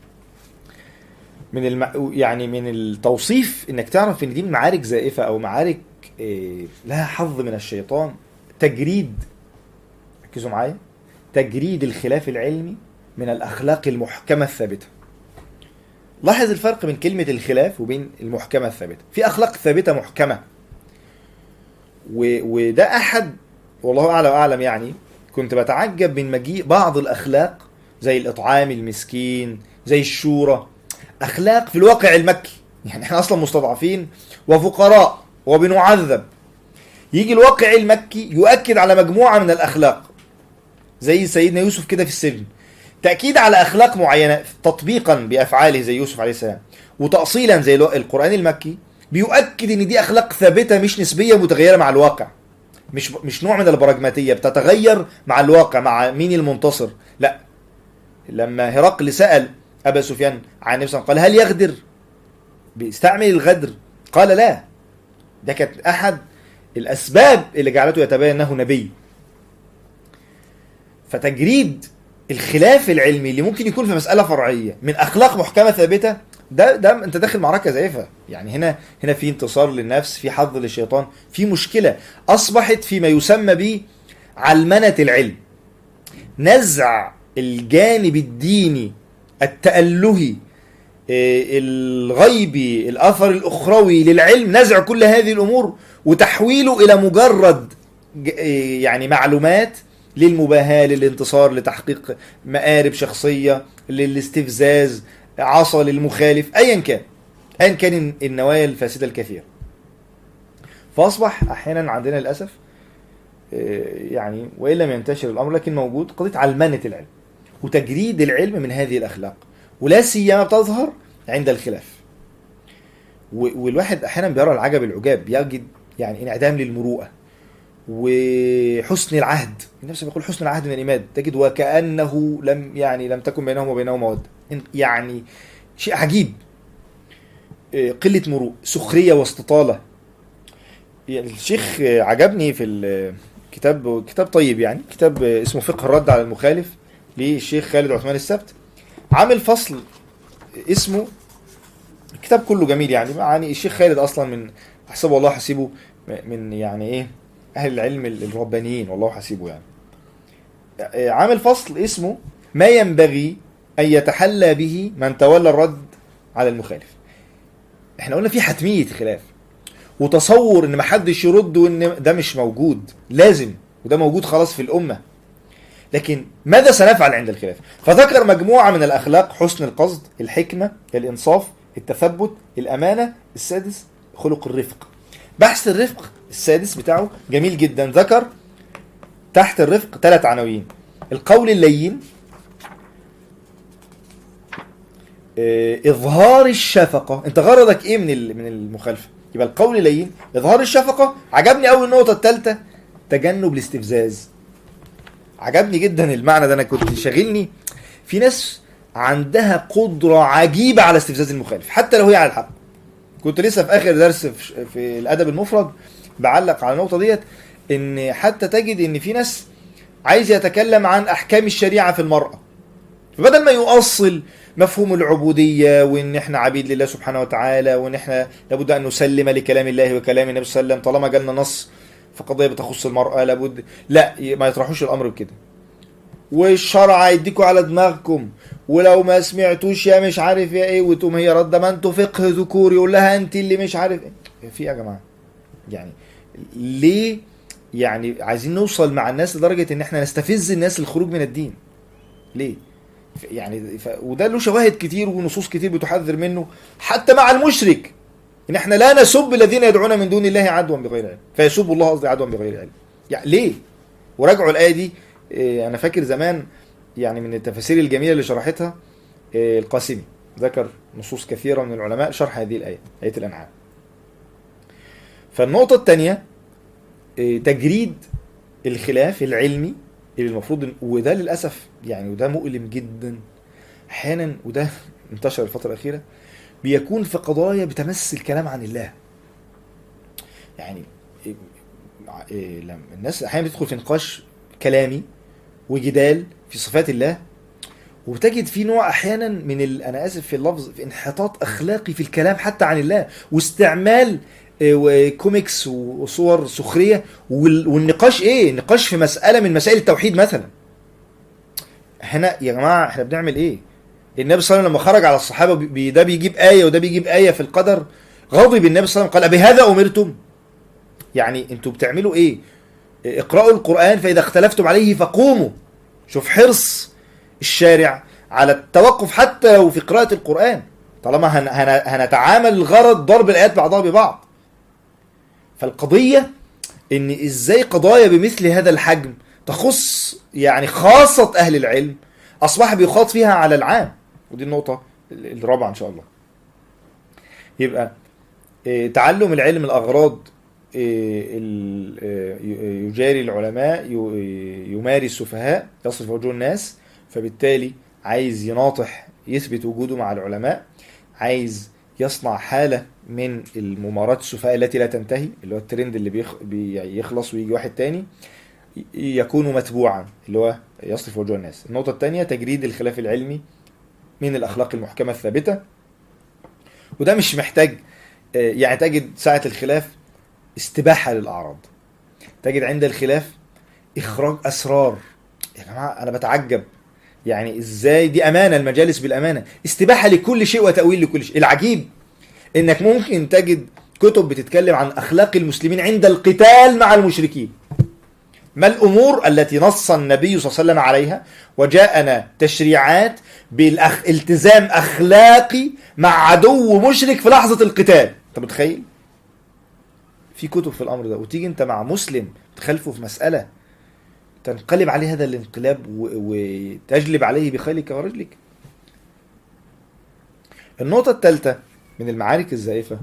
من الم... يعني من التوصيف انك تعرف ان دي معارك زائفه او معارك إيه لها حظ من الشيطان تجريد ركزوا معايا تجريد الخلاف العلمي من الاخلاق المحكمه الثابته لاحظ الفرق بين كلمه الخلاف وبين المحكمه الثابته في اخلاق ثابته محكمه و... وده احد والله اعلى واعلم يعني كنت بتعجب من مجيء بعض الاخلاق زي الاطعام المسكين زي الشورى اخلاق في الواقع المكي يعني احنا اصلا مستضعفين وفقراء وبنعذب يجي الواقع المكي يؤكد على مجموعه من الاخلاق زي سيدنا يوسف كده في السجن تاكيد على اخلاق معينه تطبيقا بافعاله زي يوسف عليه السلام وتاصيلا زي الو- القران المكي بيؤكد ان دي اخلاق ثابته مش نسبيه متغيره مع الواقع مش مش نوع من البراجماتيه بتتغير مع الواقع مع مين المنتصر لا لما هرقل سال ابا سفيان عن النبي صلى الله عليه وسلم قال هل يغدر بيستعمل الغدر قال لا ده كانت احد الاسباب اللي جعلته يتبين انه نبي فتجريد الخلاف العلمي اللي ممكن يكون في مساله فرعيه من اخلاق محكمه ثابته ده ده انت داخل معركه زائفه يعني هنا هنا في انتصار للنفس في حظ للشيطان في مشكله اصبحت فيما يسمى ب علمنه العلم نزع الجانب الديني التألهي إيه، الغيبي الأثر الأخروي للعلم نزع كل هذه الأمور وتحويله إلى مجرد ج- إيه، يعني معلومات للمباهاة للانتصار لتحقيق مآرب شخصية للاستفزاز عصا للمخالف أيا كان أيا كان النوايا الفاسدة الكثيرة فأصبح أحيانا عندنا للأسف إيه، يعني وإن لم ينتشر الأمر لكن موجود قضية علمنة العلم وتجريد العلم من هذه الاخلاق ولا سيما بتظهر عند الخلاف و- والواحد احيانا بيرى العجب العجاب يجد يعني انعدام للمروءه وحسن العهد النبي صلى الله عليه وسلم يقول حسن العهد من الايمان تجد وكانه لم يعني لم تكن بينهم وبينه موده يعني شيء عجيب إيه، قله مروءه سخريه واستطاله يعني الشيخ عجبني في الكتاب كتاب طيب يعني كتاب اسمه فقه الرد على المخالف للشيخ خالد عثمان السبت عامل فصل اسمه الكتاب كله جميل يعني يعني الشيخ خالد اصلا من حسبه الله حسيبه من يعني ايه اهل العلم الربانيين والله حسيبه يعني عامل فصل اسمه ما ينبغي ان يتحلى به من تولى الرد على المخالف احنا قلنا في حتميه خلاف وتصور ان محدش يرد وان ده مش موجود لازم وده موجود خلاص في الامه لكن ماذا سنفعل عند الخلاف فذكر مجموعه من الاخلاق حسن القصد الحكمه الانصاف التثبت الامانه السادس خلق الرفق بحث الرفق السادس بتاعه جميل جدا ذكر تحت الرفق ثلاث عناوين القول اللين آه، اظهار الشفقه انت غرضك ايه من ال- من المخالفه يبقى القول اللين اظهار الشفقه عجبني اول النقطه الثالثه تجنب الاستفزاز عجبني جدا المعنى ده انا كنت شاغلني في ناس عندها قدره عجيبه على استفزاز المخالف حتى لو هي على الحق كنت لسه في اخر درس في, في الادب المفرد بعلق على النقطه ديت ان حتى تجد ان في ناس عايز يتكلم عن احكام الشريعه في المراه فبدل ما يؤصل مفهوم العبوديه وان احنا عبيد لله سبحانه وتعالى وان احنا لابد ان نسلم لكلام الله وكلام النبي صلى الله عليه وسلم طالما جالنا نص في قضيه بتخص المراه لابد لا ما يطرحوش الامر بكده والشرع هيديكوا على دماغكم ولو ما سمعتوش يا مش عارف يا ايه وتقوم هي رده ما انتوا فقه ذكور يقول لها انت اللي مش عارف ايه في إيه يا جماعه يعني ليه يعني عايزين نوصل مع الناس لدرجه ان احنا نستفز الناس الخروج من الدين ليه ف- يعني ف... وده له شواهد كتير ونصوص كتير بتحذر منه حتى مع المشرك ان احنا لا نسب الذين يدعون من دون الله عدوا بغير علم فيسب الله قصدي عدوا بغير علم يعني ليه وراجعوا الايه دي إيه، انا فاكر زمان يعني من التفاسير الجميله اللي شرحتها إيه، القاسمي ذكر نصوص كثيره من العلماء شرح هذه الايه ايه الانعام فالنقطه الثانيه تجريد الخلاف العلمي اللي المفروض إن- وده للاسف يعني وده مؤلم جدا احيانا وده انتشر الفتره الاخيره بيكون في قضايا بتمس الكلام عن الله يعني إيه- إيه لما الناس احيانا بتدخل في نقاش كلامي وجدال في صفات الله وتجد في نوع احيانا من ال... انا اسف في اللفظ في انحطاط اخلاقي في الكلام حتى عن الله واستعمال آه، وكوميكس وصور سخريه وال... والنقاش ايه؟ النقاش في مساله من مسائل التوحيد مثلا. هنا يا جماعه احنا بنعمل ايه؟ النبي صلى الله عليه وسلم لما خرج على الصحابه بي... ده بيجيب ايه وده بيجيب ايه في القدر غضب النبي صلى الله عليه وسلم قال بهذا امرتم؟ يعني انتوا بتعملوا ايه؟ اقرأوا القرآن فإذا اختلفتم عليه فقوموا شوف حرص الشارع على التوقف حتى لو في قراءة القرآن طالما هن هن هنتعامل الغرض ضرب الآيات بعضها ببعض فالقضية ان ازاي قضايا بمثل هذا الحجم تخص يعني خاصة أهل العلم أصبح بيخاط فيها على العام ودي النقطة الرابعة إن شاء الله يبقى إيه، تعلم العلم الأغراض إيه، ال- إيه، يجاري العلماء ي- يماري السفهاء يصف وجوه الناس فبالتالي عايز يناطح يثبت وجوده مع العلماء عايز يصنع حالة من الممارات السفهاء التي لا تنتهي اللي هو الترند اللي بيخ... بيخلص ويجي واحد تاني ي- يكون متبوعا اللي هو يصف وجوه الناس النقطة الثانية تجريد الخلاف العلمي من الأخلاق المحكمة الثابتة وده مش محتاج آه، يعني تجد ساعة الخلاف استباحة للأعراض تجد عند الخلاف إخراج أسرار يا جماعة أنا بتعجب يعني إزاي دي أمانة المجالس بالأمانة استباحة لكل شيء وتأويل لكل شيء العجيب إنك ممكن تجد كتب بتتكلم عن أخلاق المسلمين عند القتال مع المشركين ما الأمور التي نص النبي صلى الله عليه وسلم عليها وجاءنا تشريعات بالالتزام أخلاقي مع عدو مشرك في لحظة القتال أنت متخيل؟ في كتب في الامر ده وتيجي انت مع مسلم تخالفه في مساله تنقلب عليه هذا الانقلاب و- وتجلب عليه بخيلك ورجلك النقطة الثالثة من المعارك الزائفة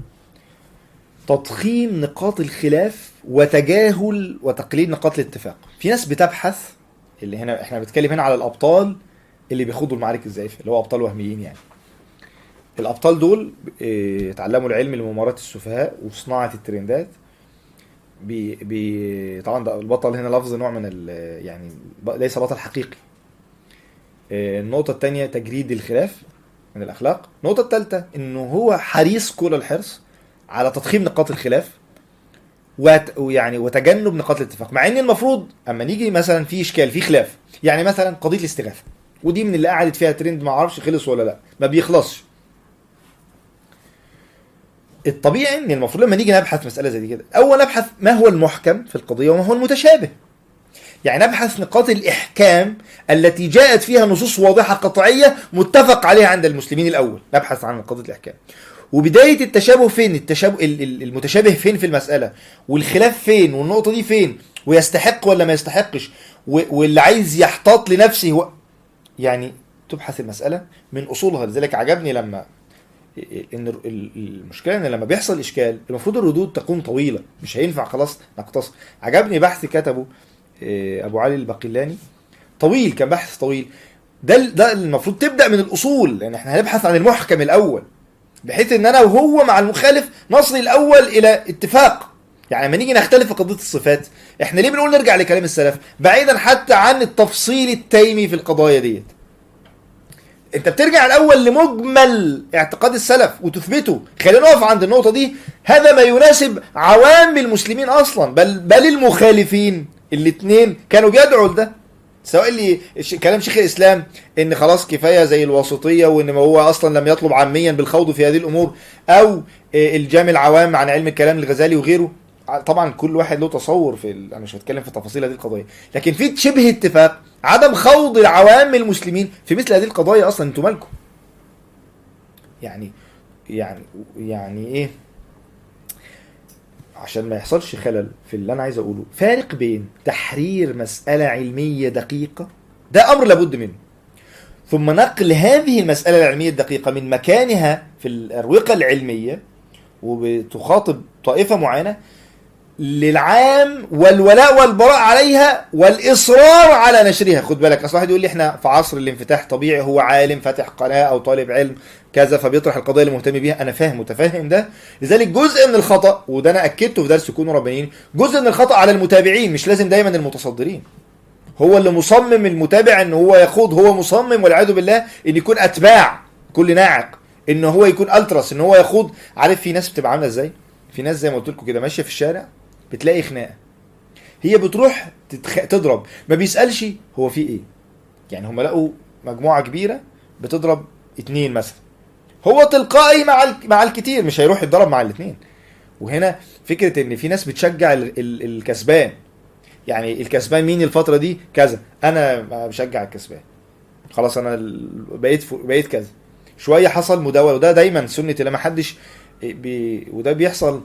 تضخيم نقاط الخلاف وتجاهل وتقليل نقاط الاتفاق في ناس بتبحث اللي هنا احنا بنتكلم هنا على الابطال اللي بيخوضوا المعارك الزائفه اللي هو ابطال وهميين يعني الابطال دول اه، اتعلموا العلم لمماراه السفهاء وصناعه الترندات بي بي طبعا ده البطل هنا لفظ نوع من ال يعني ب- ليس بطل حقيقي اه، النقطة الثانية تجريد الخلاف من الأخلاق النقطة الثالثة إنه هو حريص كل الحرص على تضخيم نقاط الخلاف وت... ويعني وتجنب نقاط الاتفاق مع ان المفروض اما نيجي مثلا في اشكال في خلاف يعني مثلا قضيه الاستغاثه ودي من اللي قعدت فيها ترند ما اعرفش خلص ولا لا ما بيخلصش الطبيعي ان المفروض لما نيجي نبحث مساله زي دي كده اول نبحث ما هو المحكم في القضيه وما هو المتشابه يعني نبحث نقاط الاحكام التي جاءت فيها نصوص واضحه قطعيه متفق عليها عند المسلمين الاول نبحث عن قضيه الاحكام وبدايه التشابه فين التشابه ال- ال- المتشابه فين في المساله والخلاف فين والنقطه دي فين ويستحق ولا ما يستحقش و- واللي عايز يحتاط لنفسه هو يعني تبحث المساله من اصولها لذلك عجبني لما ان ال- ال- المشكله ان لما بيحصل اشكال المفروض الردود تكون طويله مش هينفع خلاص نقتصر عجبني بحث كتبه آه، ابو علي الباقلاني طويل كان بحث طويل ده ال- ده المفروض تبدا من الاصول لان احنا هنبحث عن المحكم الاول بحيث ان انا وهو مع المخالف نصل الاول الى اتفاق يعني لما نيجي نختلف في قضيه الصفات احنا ليه بنقول نرجع لكلام السلف بعيدا حتى عن التفصيل التيمي في القضايا ديت انت بترجع الاول لمجمل اعتقاد السلف وتثبته خلينا نقف عند النقطه دي هذا ما يناسب عوام المسلمين اصلا بل بل المخالفين الاثنين كانوا بيدعوا لده سواء اللي ش- كلام شيخ الاسلام ان خلاص كفايه زي الوسطيه وان ما هو اصلا لم يطلب عاميا بالخوض في هذه الامور او آه، الجامع العوام عن علم الكلام الغزالي وغيره طبعا كل واحد له تصور في ال... انا مش هتكلم في تفاصيل هذه القضيه لكن في شبه اتفاق عدم خوض العوام المسلمين في مثل هذه القضايا اصلا انتوا مالكم يعني يعني يعني ايه عشان ما يحصلش خلل في اللي انا عايز اقوله فارق بين تحرير مساله علميه دقيقه ده امر لابد منه ثم نقل هذه المساله العلميه الدقيقه من مكانها في الاروقه العلميه وبتخاطب طائفه معينه للعام والولاء والبراء عليها والاصرار على نشرها خد بالك اصل واحد يقول لي احنا في عصر الانفتاح طبيعي هو عالم فاتح قناه او طالب علم كذا فبيطرح القضايا اللي مهتم بيها انا فاهم متفهم ده لذلك جزء من الخطا وده انا اكدته في درس كونوا ربانيين جزء من الخطا على المتابعين مش لازم دايما المتصدرين هو اللي مصمم المتابع ان هو يخوض هو مصمم والعياذ بالله ان يكون اتباع كل ناعق ان هو يكون التراس ان هو يخوض عارف في ناس بتبقى عامله ازاي في ناس زي ما قلت لكم كده ماشيه في الشارع بتلاقي خناقه هي بتروح تتخ... تضرب ما بيسالش هو في ايه يعني هم لقوا مجموعه كبيره بتضرب اتنين مثلا هو تلقائي مع ال... مع الكتير مش هيروح يتضرب مع الاتنين وهنا فكره ان في ناس بتشجع ال... ال... الكسبان يعني الكسبان مين الفتره دي كذا انا بشجع الكسبان خلاص انا ال- بقيت ف... بقيت كذا شويه حصل مداوله وده دايما سنه لما حدش بي... وده بيحصل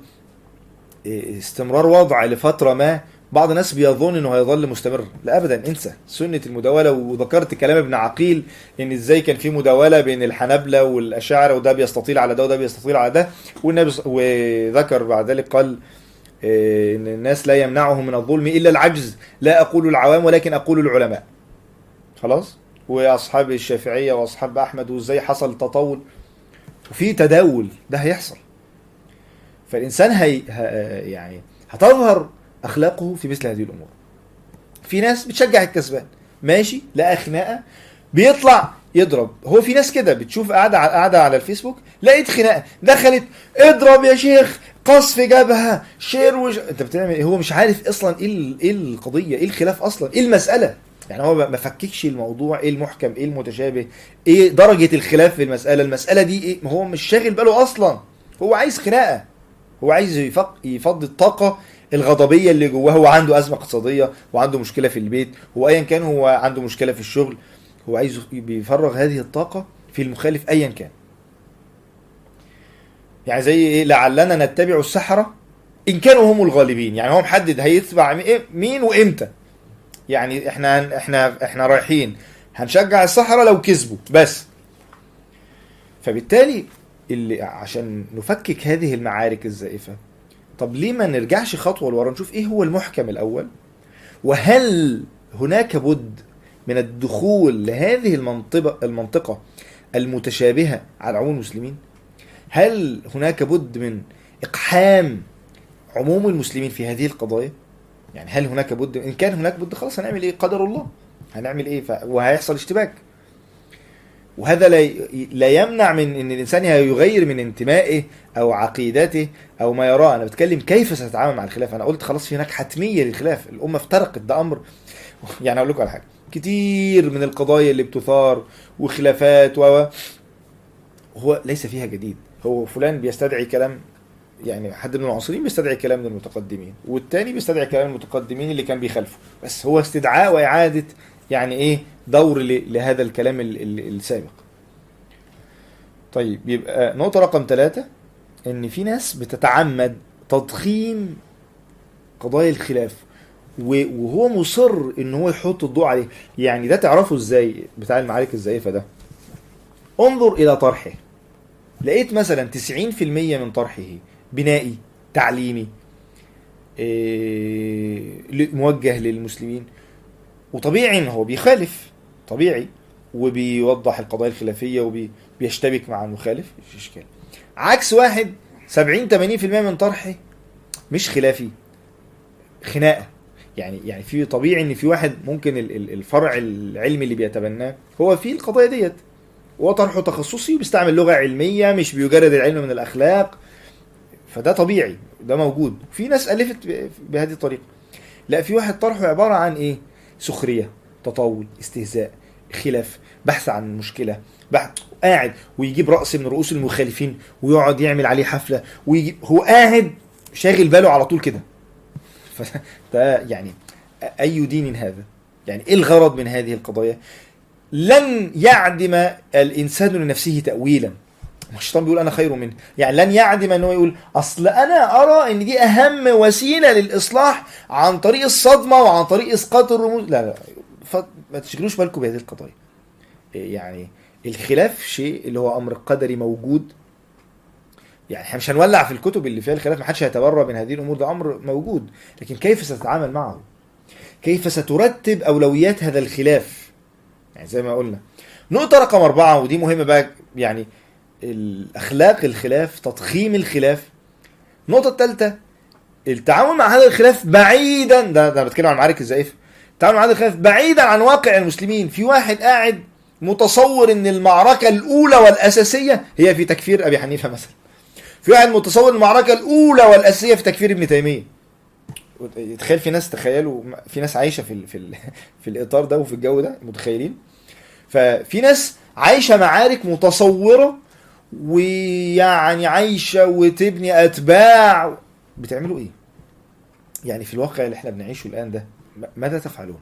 استمرار وضع لفتره ما بعض الناس بيظن انه هيظل مستمر لا ابدا انسى سنه المداوله وذكرت كلام ابن عقيل ان ازاي كان في مداوله بين الحنابله والاشاعره وده بيستطيل على ده وده بيستطيل على ده والنبي ص- وذكر بعد ذلك قال إيه، ان الناس لا يمنعهم من الظلم الا العجز لا اقول العوام ولكن اقول العلماء خلاص واصحاب الشافعيه واصحاب احمد وازاي حصل تطول وفي تداول ده هيحصل فالانسان هي ه- يعني هتظهر اخلاقه في مثل هذه الامور في ناس بتشجع الكسبان ماشي لقى خناقه بيطلع يضرب هو في ناس كده بتشوف قاعده على قاعده على الفيسبوك لقيت خناقه دخلت اضرب يا شيخ قصف جبهه شير وش... انت بتعمل إيه؟ هو مش عارف اصلا ايه ال- ايه القضيه ايه الخلاف اصلا ايه المساله يعني هو ما فككش الموضوع ايه المحكم ايه المتشابه ايه درجه الخلاف في المساله المساله دي ايه ما هو مش شاغل باله اصلا هو عايز خناقه هو عايز يفق يفضي الطاقه الغضبيه اللي جواه هو عنده ازمه اقتصاديه وعنده مشكله في البيت هو ايا كان هو عنده مشكله في الشغل هو عايز بيفرغ هذه الطاقه في المخالف ايا كان يعني زي ايه لعلنا نتبع السحره ان كانوا هم الغالبين يعني هو محدد هيتبع مي- إيه- مين وامتى يعني احنا هن- احنا احنا رايحين هنشجع الصحراء لو كسبوا بس فبالتالي اللي عشان نفكك هذه المعارك الزائفه طب ليه ما نرجعش خطوه لورا نشوف ايه هو المحكم الاول وهل هناك بد من الدخول لهذه المنطقه المنطقه المتشابهه على عموم المسلمين هل هناك بد من اقحام عموم المسلمين في هذه القضايا يعني هل هناك بد ان كان هناك بد خلاص هنعمل ايه قدر الله هنعمل ايه ف... وهيحصل اشتباك وهذا لا ي- لا يمنع من ان الانسان يغير من انتمائه او عقيدته او ما يراه انا بتكلم كيف سنتعامل مع الخلاف انا قلت خلاص في هناك حتميه للخلاف الامه افترقت ده امر يعني اقول لكم على حاجه كتير من القضايا اللي بتثار وخلافات و هو ليس فيها جديد هو فلان بيستدعي كلام يعني حد من المعاصرين بيستدعي كلام من المتقدمين والتاني بيستدعي كلام المتقدمين اللي كان بيخالفه بس هو استدعاء واعاده يعني ايه دور ل- لهذا الكلام ال- ال- السابق طيب يبقى نقطة رقم ثلاثة ان في ناس بتتعمد تضخيم قضايا الخلاف و- وهو مصر ان هو يحط الضوء عليه يعني ده تعرفه ازاي بتاع المعارك الزائفة ده انظر الى طرحه لقيت مثلا 90% من طرحه بنائي تعليمي إيه، ل- موجه للمسلمين وطبيعي ان هو بيخالف طبيعي وبيوضح القضايا الخلافيه وبيشتبك مع المخالف مفيش اشكال عكس واحد 70 80% من طرحه مش خلافي خناقه يعني يعني في طبيعي ان في واحد ممكن ال- ال- الفرع العلمي اللي بيتبناه هو في القضايا ديت هو طرحه تخصصي وبيستعمل لغه علميه مش بيجرد العلم من الاخلاق فده طبيعي ده موجود في ناس الفت ب- بهذه الطريقه لا في واحد طرحه عباره عن ايه سخريه تطاول استهزاء خلاف بحث عن مشكله بحث قاعد ويجيب راس من رؤوس المخالفين ويقعد يعمل عليه حفله ويجيب هو قاعد شاغل باله على طول كده فده يعني اي دين هذا يعني ايه الغرض من هذه القضايا لن يعدم الانسان لنفسه تاويلا ما الشيطان بيقول انا خير منه يعني لن يعدم ان هو يقول اصل انا ارى ان دي اهم وسيله للاصلاح عن طريق الصدمه وعن طريق اسقاط الرموز لا لا فما تشغلوش بالكم بهذه القضايا يعني الخلاف شيء اللي هو امر قدري موجود يعني احنا مش هنولع في الكتب اللي فيها الخلاف ما حدش هيتبرى من هذه الامور ده امر موجود لكن كيف ستتعامل معه كيف سترتب اولويات هذا الخلاف يعني زي ما قلنا نقطة رقم أربعة ودي مهمة بقى يعني الأخلاق الخلاف تضخيم الخلاف النقطة الثالثة التعامل مع هذا الخلاف بعيدا ده ده أنا بتكلم عن المعارك الزائفة التعامل مع هذا الخلاف بعيدا عن واقع المسلمين في واحد قاعد متصور ان المعركة الأولى والأساسية هي في تكفير أبي حنيفة مثلا في واحد متصور المعركة الأولى والأساسية في تكفير ابن تيمية تخيل في ناس تخيلوا في ناس عايشة في ال في ال في الإطار ده وفي الجو ده متخيلين ففي ناس عايشة معارك متصورة ويعني عايشة وتبني أتباع بتعملوا إيه؟ يعني في الواقع اللي احنا بنعيشه الآن ده م- ماذا تفعلون؟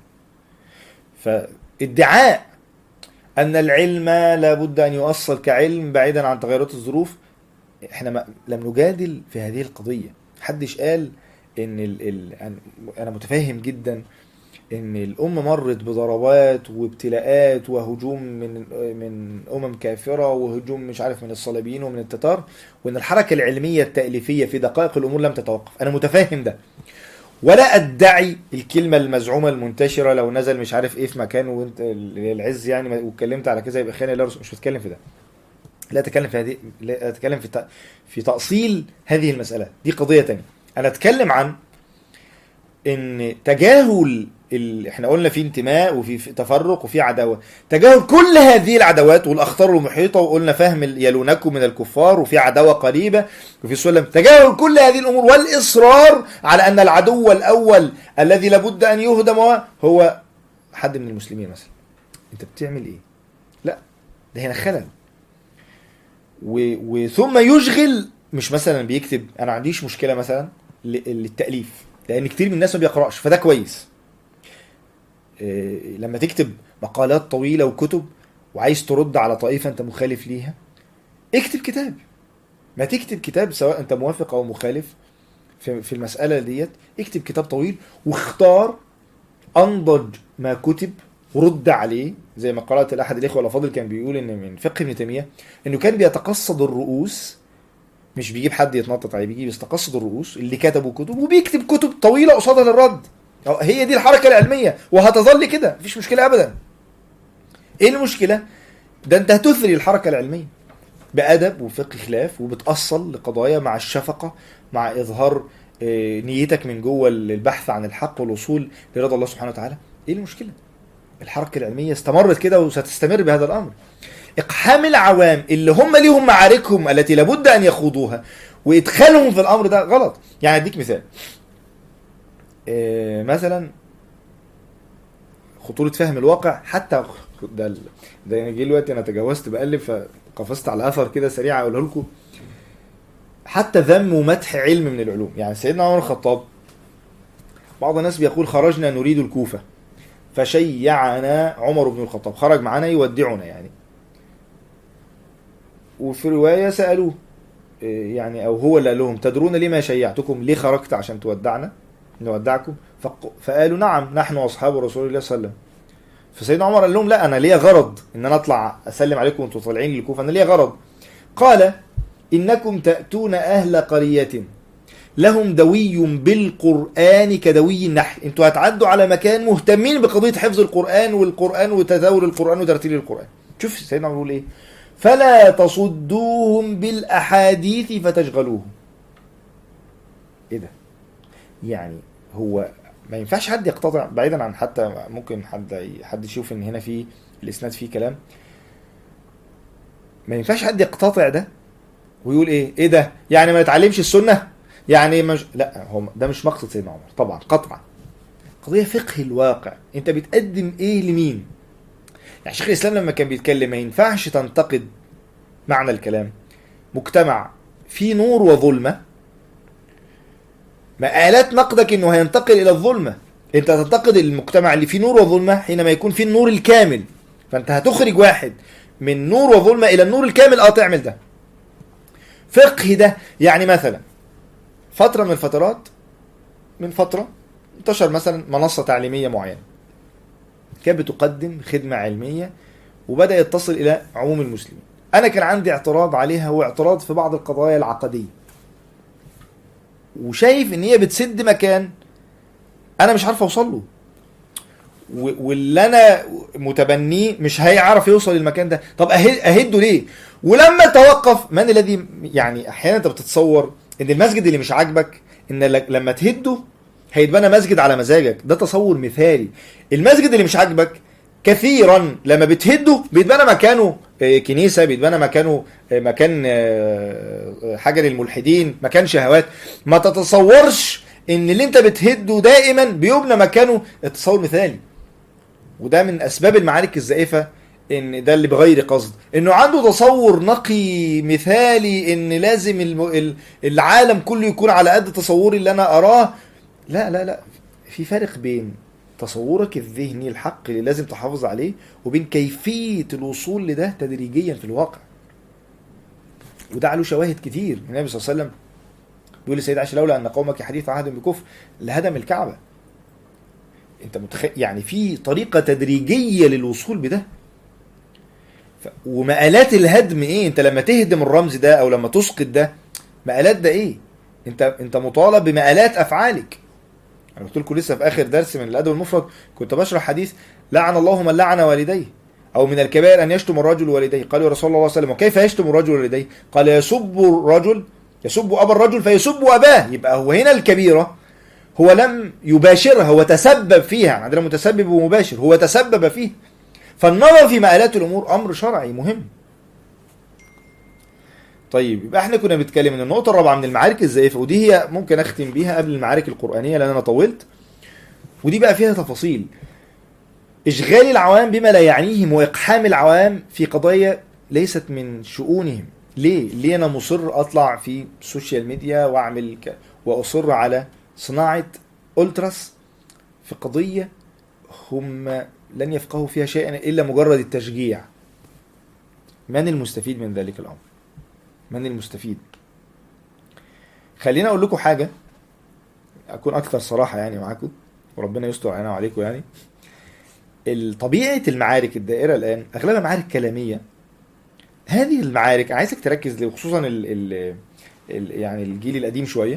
فادعاء أن العلم لابد أن يؤصل كعلم بعيدا عن تغيرات الظروف احنا ما لم نجادل في هذه القضية محدش قال ان ال ال أن- انا متفهم جدا ان الامه مرت بضربات وابتلاءات وهجوم من من امم كافره وهجوم مش عارف من الصليبيين ومن التتار وان الحركه العلميه التاليفيه في دقائق الامور لم تتوقف انا متفهم ده ولا ادعي الكلمه المزعومه المنتشره لو نزل مش عارف ايه في مكان وانت العز يعني واتكلمت على كذا يبقى خانق لا رسول. مش بتكلم في ده لا اتكلم في هذه لا اتكلم في ت- في تاصيل هذه المساله دي قضيه تانية انا اتكلم عن ان تجاهل ال... احنا قلنا في انتماء وفي في تفرق وفي عداوه تجاهل كل هذه العداوات والاخطار المحيطه وقلنا فهم ال- يلونكم من الكفار وفي عداوه قريبه وفي سلم تجاهل كل هذه الامور والاصرار على ان العدو الاول الذي لابد ان يهدم هو- هو حد من المسلمين مثلا انت بتعمل ايه لا ده هنا خلل و... وثم يشغل مش مثلا بيكتب انا ما عنديش مشكله مثلا ل- للتاليف لان كتير من الناس ما بيقراش فده كويس إيه، لما تكتب مقالات طويله وكتب وعايز ترد على طائفه انت مخالف ليها اكتب كتاب ما تكتب كتاب سواء انت موافق او مخالف في في المساله ديت اكتب كتاب طويل واختار انضج ما كتب ورد عليه زي ما قرات لاحد الاخوه الافاضل كان بيقول ان من فقه ابن تيميه انه كان بيتقصد الرؤوس مش بيجيب حد يتنطط عليه بيجيب يستقصد الرؤوس اللي كتبوا كتب وبيكتب كتب طويله قصادها للرد أو هي دي الحركه العلميه وهتظل كده مفيش مشكله ابدا ايه المشكله ده انت هتثري الحركه العلميه بادب وفقه خلاف وبتاصل لقضايا مع الشفقه مع اظهار آه، نيتك من جوه البحث عن الحق والوصول لرضا الله سبحانه وتعالى ايه المشكله الحركه العلميه استمرت كده وستستمر بهذا الامر اقحام العوام اللي هم ليهم معاركهم التي لابد ان يخوضوها وادخالهم في الامر ده غلط يعني اديك مثال آه، مثلا خطوره فهم الواقع حتى ده ال- ده يعني جه الوقت انا تجاوزت بقلب فقفزت على اثر كده سريع اقوله لكم حتى ذم ومدح علم من العلوم يعني سيدنا عمر الخطاب بعض الناس بيقول خرجنا نريد الكوفه فشيعنا عمر بن الخطاب خرج معنا يودعنا يعني وفي روايه سالوه إيه يعني او هو اللي قال لهم تدرون لما شيعتكم ليه خرجت عشان تودعنا نودعكم فق- فقالوا نعم نحن اصحاب رسول الله صلى الله عليه وسلم فسيدنا عمر قال لهم لا انا ليا غرض ان انا اطلع اسلم عليكم وانتم طالعين للكوفه انا ليا غرض قال انكم تاتون اهل قريه لهم دوي بالقران كدوي النحل انتوا هتعدوا على مكان مهتمين بقضيه حفظ القران والقران وتداول القران وترتيل القران شوف سيدنا عمر بيقول ايه فلا تصدوهم بالاحاديث فتشغلوهم ايه ده يعني هو ما ينفعش حد يقتطع بعيدا عن حتى ممكن حد حد يشوف ان هنا في الاسناد فيه كلام ما ينفعش حد يقتطع ده ويقول ايه ايه ده يعني ما يتعلمش السنه يعني مش لا هو ده مش مقصد سيدنا عمر طبعا قطعا قضيه فقه الواقع انت بتقدم ايه لمين يعني شيخ الاسلام لما كان بيتكلم ما ينفعش تنتقد معنى الكلام مجتمع فيه نور وظلمه مآلات نقدك انه هينتقل الى الظلمه انت هتنتقد المجتمع اللي فيه نور وظلمه حينما يكون فيه النور الكامل فانت هتخرج واحد من نور وظلمه الى النور الكامل اه تعمل ده فقه ده يعني مثلا فتره من الفترات من فتره انتشر مثلا منصه تعليميه معينه كانت بتقدم خدمه علميه وبدا يتصل الى عموم المسلمين انا كان عندي اعتراض عليها هو اعتراض في بعض القضايا العقديه وشايف ان هي بتسد مكان انا مش عارف اوصل له و- واللي انا متبنيه مش هيعرف يوصل للمكان ده طب أه- اهده ليه ولما توقف من الذي يعني احيانا انت بتتصور ان المسجد اللي مش عاجبك ان لك- لما تهده هيتبنى مسجد على مزاجك ده تصور مثالي المسجد اللي مش عاجبك كثيرا لما بتهده بيتبنى مكانه آه، كنيسه بيتبنى مكانه آه، مكان آه، آه، حاجه للملحدين مكان شهوات ما تتصورش ان اللي انت بتهده دائما بيبنى مكانه تصور مثالي وده من اسباب المعارك الزائفه ان ده اللي بغير قصد انه عنده تصور نقي مثالي ان لازم الم... ال- العالم كله يكون على قد تصوري اللي انا اراه لا لا لا في فرق بين تصورك الذهني الحق اللي لازم تحافظ عليه وبين كيفية الوصول لده تدريجيا في الواقع وده له شواهد كتير النبي صلى الله عليه وسلم بيقول لسيد عائشة لولا أن قومك حديث عهد بكفر لهدم الكعبة انت متخيل يعني في طريقة تدريجية للوصول بده ف... ومآلات الهدم ايه انت لما تهدم الرمز ده او لما تسقط ده مآلات ده ايه انت انت مطالب بمآلات افعالك انا قلت لكم لسه في اخر درس من الادب المفرد كنت بشرح حديث لعن الله من لعن والديه او من الكبائر ان يشتم الرجل والديه قالوا يا رسول الله صلى الله عليه وسلم وكيف يشتم الرجل والديه قال يسب الرجل يسب ابا الرجل فيسب اباه يبقى هو هنا الكبيره هو لم يباشرها هو تسبب فيها عندنا متسبب ومباشر هو تسبب فيه فالنظر في مآلات الامور امر شرعي مهم طيب يبقى احنا كنا بنتكلم ان النقطه الرابعه من المعارك الزائفه ودي هي ممكن اختم بيها قبل المعارك القرانيه لان انا طولت ودي بقى فيها تفاصيل اشغال العوام بما لا يعنيهم واقحام العوام في قضايا ليست من شؤونهم ليه ليه انا مصر اطلع في السوشيال ميديا واعمل ك... واصر على صناعه التراس في قضيه هم لن يفقهوا فيها شيئا الا مجرد التشجيع من المستفيد من ذلك الامر من المستفيد خلينا اقول لكم حاجه اكون اكثر صراحه يعني معاكم وربنا يستر علينا وعليكم يعني ال- طبيعه المعارك الدائره الان اغلبها معارك كلاميه هذه المعارك عايزك تركز ليه خصوصا ال ال ال يعني الجيل القديم شويه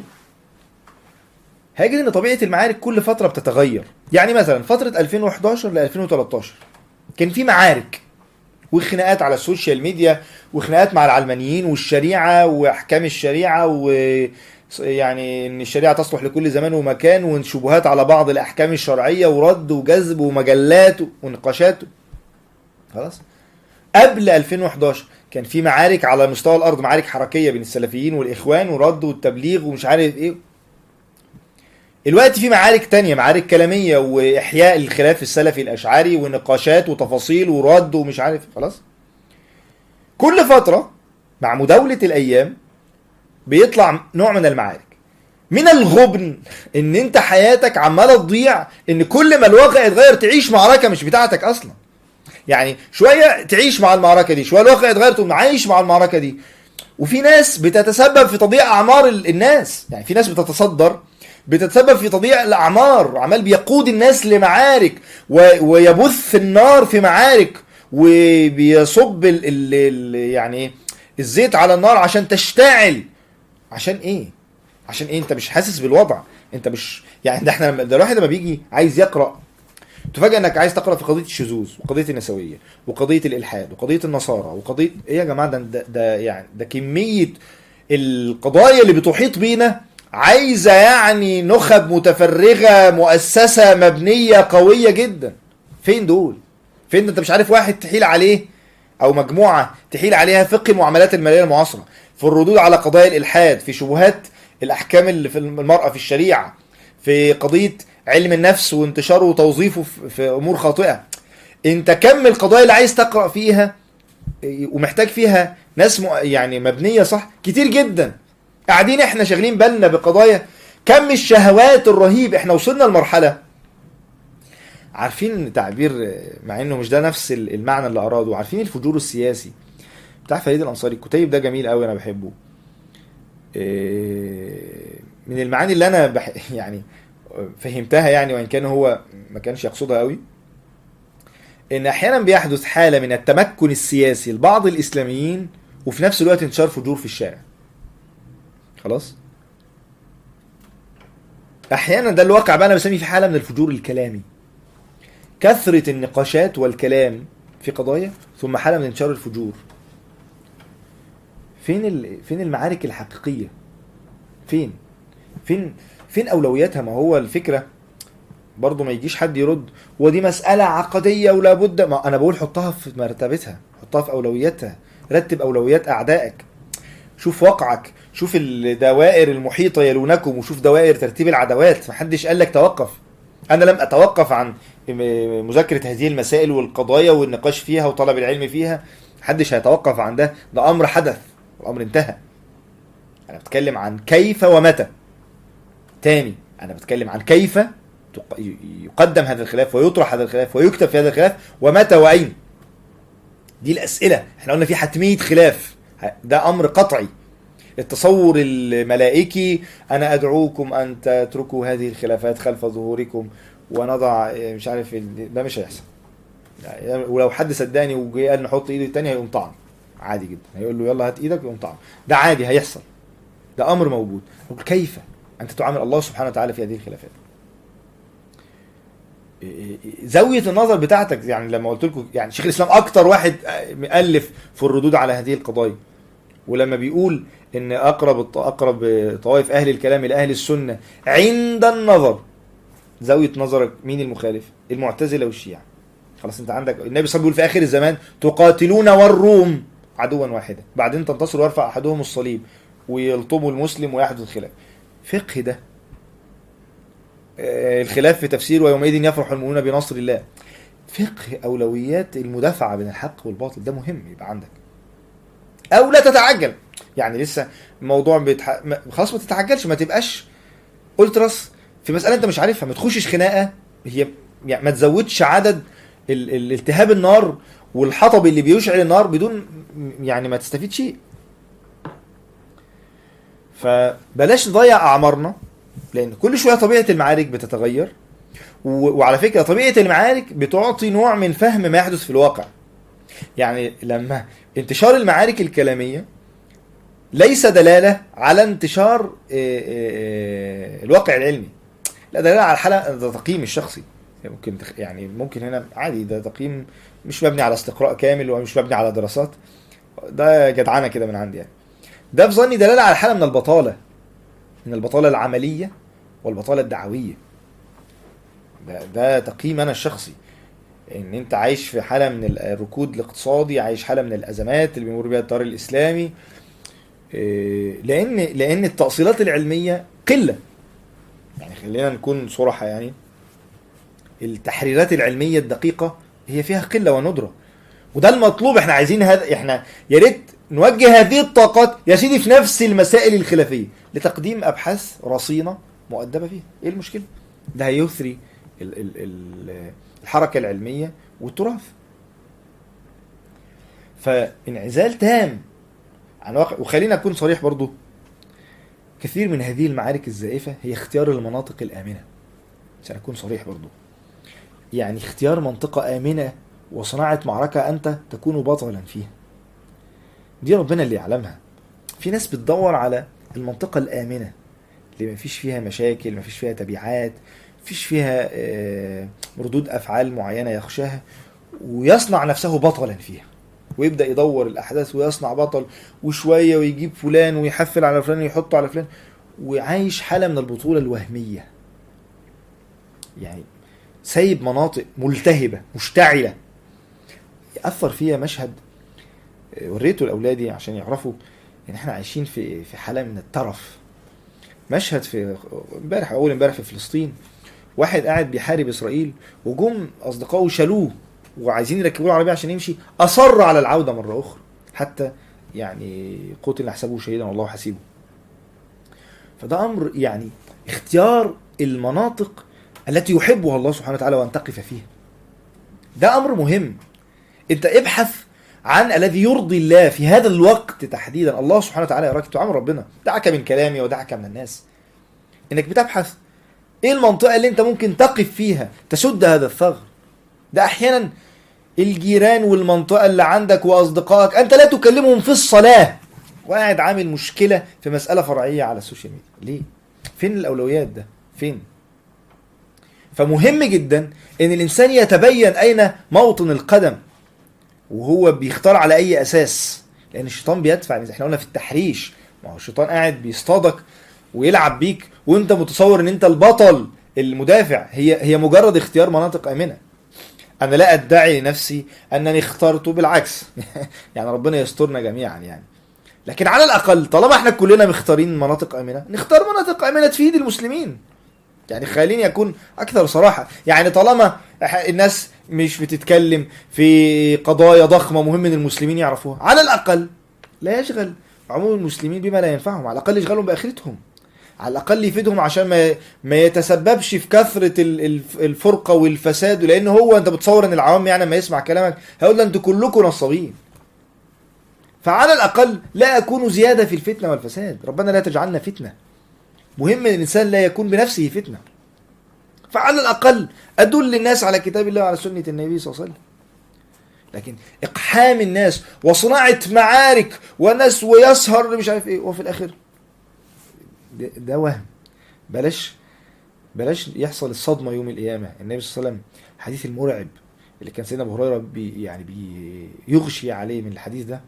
هاجد ان طبيعه المعارك كل فتره بتتغير يعني مثلا فتره 2011 ل 2013 كان في معارك وخناقات على السوشيال ميديا وخناقات مع العلمانيين والشريعه واحكام الشريعه و يعني ان الشريعه تصلح لكل زمان ومكان وشبهات على بعض الاحكام الشرعيه ورد وجذب ومجلات ونقاشات خلاص قبل 2011 كان في معارك على مستوى الارض معارك حركيه بين السلفيين والاخوان ورد والتبليغ ومش عارف ايه الوقت في معارك تانية معارك كلامية وإحياء الخلاف السلفي الأشعري ونقاشات وتفاصيل ورد ومش عارف خلاص كل فترة مع مداولة الأيام بيطلع نوع من المعارك من الغبن ان انت حياتك عماله تضيع ان كل ما الواقع يتغير تعيش معركه مش بتاعتك اصلا يعني شويه تعيش مع المعركه دي شويه الواقع يتغير تقوم عايش مع المعركه دي وفي ناس بتتسبب في تضييع اعمار ال- الناس يعني في ناس بتتصدر بتتسبب في تضييع الاعمار عمال بيقود الناس لمعارك و... ويبث النار في معارك وبيصب ال... ال... ال... يعني إيه؟ الزيت على النار عشان تشتعل عشان ايه عشان ايه انت مش حاسس بالوضع انت مش يعني ده احنا لما- ده الواحد لما بيجي عايز يقرا تفاجئ انك عايز تقرا في قضيه الشذوذ وقضيه النسويه وقضيه الالحاد وقضيه النصارى وقضيه ايه يا جماعه ده ده, ده يعني ده كميه القضايا اللي بتحيط بينا عايزه يعني نخب متفرغه مؤسسه مبنيه قويه جدا فين دول فين ده انت مش عارف واحد تحيل عليه او مجموعه تحيل عليها فقه المعاملات الماليه المعاصره في الردود على قضايا الالحاد في شبهات الاحكام اللي في المراه في الشريعه في قضيه علم النفس وانتشاره وتوظيفه في- في امور خاطئه انت كم القضايا اللي عايز تقرا فيها ومحتاج فيها ناس م- يعني مبنيه صح كتير جدا قاعدين احنا شاغلين بالنا بقضايا كم الشهوات الرهيب احنا وصلنا لمرحله عارفين تعبير مع انه مش ده نفس المعنى اللي اراده عارفين الفجور السياسي بتاع فريد الانصاري الكتيب ده جميل قوي انا بحبه إيه، من المعاني اللي انا بح يعني فهمتها يعني وان كان هو ما كانش يقصدها قوي ان احيانا بيحدث حاله من التمكن السياسي لبعض الاسلاميين وفي نفس الوقت انتشار فجور في الشارع خلاص احيانا ده الواقع بقى انا بسميه في حاله من الفجور الكلامي كثره النقاشات والكلام في قضايا ثم حاله من انتشار الفجور فين ال... فين المعارك الحقيقيه فين فين فين اولوياتها ما هو الفكره برضه ما يجيش حد يرد ودي مساله عقديه ولا بد ما انا بقول حطها في مرتبتها حطها في اولوياتها رتب اولويات اعدائك شوف واقعك شوف الدوائر المحيطه يلونكم وشوف دوائر ترتيب العدوات محدش قال لك توقف انا لم اتوقف عن م- مذاكره هذه المسائل والقضايا والنقاش فيها وطلب العلم فيها محدش هيتوقف عن ده ده امر حدث الامر انتهى انا بتكلم عن كيف ومتى تاني انا بتكلم عن كيف تق- ي- يقدم هذا الخلاف ويطرح هذا الخلاف ويكتب في هذا الخلاف ومتى واين دي الاسئله احنا قلنا في حتميه خلاف ه- ده امر قطعي التصور الملائكي انا ادعوكم ان تتركوا هذه الخلافات خلف ظهوركم ونضع إيه، مش عارف ال- ده مش هيحصل يعني ولو حد صدقني وجه قال نحط ايده التانية هيقوم طعن عادي جدا هيقول له يلا هات ايدك يقوم طعن ده عادي هيحصل ده امر موجود نقول كيف انت تعامل الله سبحانه وتعالى في هذه الخلافات زاويه النظر بتاعتك يعني لما قلت لكم يعني شيخ الاسلام اكتر واحد مؤلف في الردود على هذه القضايا ولما بيقول ان اقرب الط- اقرب طوائف اهل الكلام الى اهل السنه عند النظر زاويه نظرك مين المخالف المعتزله والشيعه خلاص انت عندك النبي صلى الله عليه وسلم بيقول في اخر الزمان تقاتلون والروم عدوا واحدا بعدين تنتصر ويرفع احدهم الصليب ويلطموا المسلم ويحدث خلاف فقه ده آه، الخلاف في تفسير ويومئذ يفرح المؤمنون بنصر الله فقه اولويات المدافعه بين الحق والباطل ده مهم يبقى عندك او لا تتعجل يعني لسه الموضوع بيتح... ما- خلاص ما تتعجلش ما تبقاش قلت راس في مساله انت مش عارفها ما تخشش خناقه هي يعني ما تزودش عدد ال... ال... التهاب النار والحطب اللي بيشعل النار بدون يعني ما تستفيد شيء فبلاش نضيع اعمارنا لان كل شويه طبيعه المعارك بتتغير و- وعلى فكره طبيعه المعارك بتعطي نوع من فهم ما يحدث في الواقع يعني لما انتشار المعارك الكلاميه ليس دلاله على انتشار آه، آه، آه، الواقع العلمي لا دلاله على الحاله ده تقييم الشخصي ممكن تخ- يعني ممكن هنا عادي ده تقييم مش مبني على استقراء كامل ومش مبني على دراسات ده جدعنه كده من عندي يعني ده في ظني دلاله على حاله من البطاله من البطاله العمليه والبطاله الدعويه ده ده تقييم انا الشخصي ان انت عايش في حاله من الركود الاقتصادي عايش حاله من الازمات اللي بيمر بيها التيار الاسلامي إيه، لان لان التأصيلات العلميه قله يعني خلينا نكون صراحه يعني التحريرات العلميه الدقيقه هي فيها قله وندره وده المطلوب احنا عايزين هذا احنا يا ريت نوجه هذه الطاقات يا سيدي في نفس المسائل الخلافيه لتقديم ابحاث رصينه مؤدبه فيها ايه المشكله ده هيثري ال- ال- ال- الحركه العلميه والتراث فانعزال تام عن واقع وخلينا اكون صريح برضو كثير من هذه المعارك الزائفه هي اختيار المناطق الامنه عشان اكون صريح برضو يعني اختيار منطقه امنه وصناعه معركه انت تكون بطلا فيها دي ربنا اللي يعلمها في ناس بتدور على المنطقه الامنه اللي ما فيش فيها مشاكل ما فيش فيها تبعات فيش فيها آه، ردود افعال معينه يخشاها ويصنع نفسه بطلا فيها ويبدا يدور الاحداث ويصنع بطل وشويه ويجيب فلان ويحفل على فلان ويحطه على فلان وعايش حاله من البطوله الوهميه يعني سايب مناطق ملتهبه مشتعله ياثر فيها مشهد آه، وريته لاولادي عشان يعرفوا ان احنا عايشين في في حاله من الترف مشهد في امبارح اول امبارح في فلسطين واحد قاعد بيحارب اسرائيل وجم اصدقائه شالوه وعايزين يركبوه العربيه عشان يمشي اصر على العوده مره اخرى حتى يعني قتل حسبه شهيدا والله حسيبه فده امر يعني اختيار المناطق التي يحبها الله سبحانه وتعالى وان تقف فيها ده امر مهم انت ابحث عن الذي يرضي الله في هذا الوقت تحديدا الله سبحانه وتعالى يراك تعامل ربنا دعك من كلامي ودعك من الناس انك بتبحث ايه المنطقه اللي انت ممكن تقف فيها تسد هذا الثغر ده احيانا الجيران والمنطقه اللي عندك واصدقائك انت لا تكلمهم في الصلاه وقاعد عامل مشكله في مساله فرعيه على السوشيال ميديا ليه فين الاولويات ده فين فمهم جدا ان الانسان يتبين اين موطن القدم وهو بيختار على اي اساس لان الشيطان بيدفع احنا قلنا في التحريش ما هو الشيطان قاعد بيصطادك ويلعب بيك وانت متصور ان انت البطل المدافع هي هي مجرد اختيار مناطق امنه انا لا ادعي لنفسي انني اخترت بالعكس يعني ربنا يسترنا جميعا يعني لكن على الاقل طالما احنا كلنا مختارين مناطق امنه نختار مناطق امنه تفيد المسلمين يعني خليني اكون اكثر صراحه يعني طالما الناس مش بتتكلم في قضايا ضخمه مهم ان المسلمين يعرفوها على الاقل لا يشغل عموم المسلمين بما لا ينفعهم على الاقل يشغلهم باخرتهم على الاقل يفيدهم عشان ما ما يتسببش في كثره ال- الف- الفرقه والفساد لان هو انت بتصور ان العوام يعني لما يسمع كلامك هيقول ده انتوا كلكم نصابين فعلى الاقل لا اكون زياده في الفتنه والفساد ربنا لا تجعلنا فتنه مهم ان الانسان لا يكون بنفسه فتنه فعلى الاقل ادل الناس على كتاب الله وعلى سنه النبي صلى الله عليه وسلم لكن اقحام الناس وصناعه معارك وناس ويسهر مش عارف ايه وفي الاخر ده, ده وهم بلاش بلاش يحصل الصدمه يوم القيامه النبي صلى الله عليه وسلم الحديث المرعب اللي كان سيدنا ابو هريره بي يعني بيغشي عليه من الحديث ده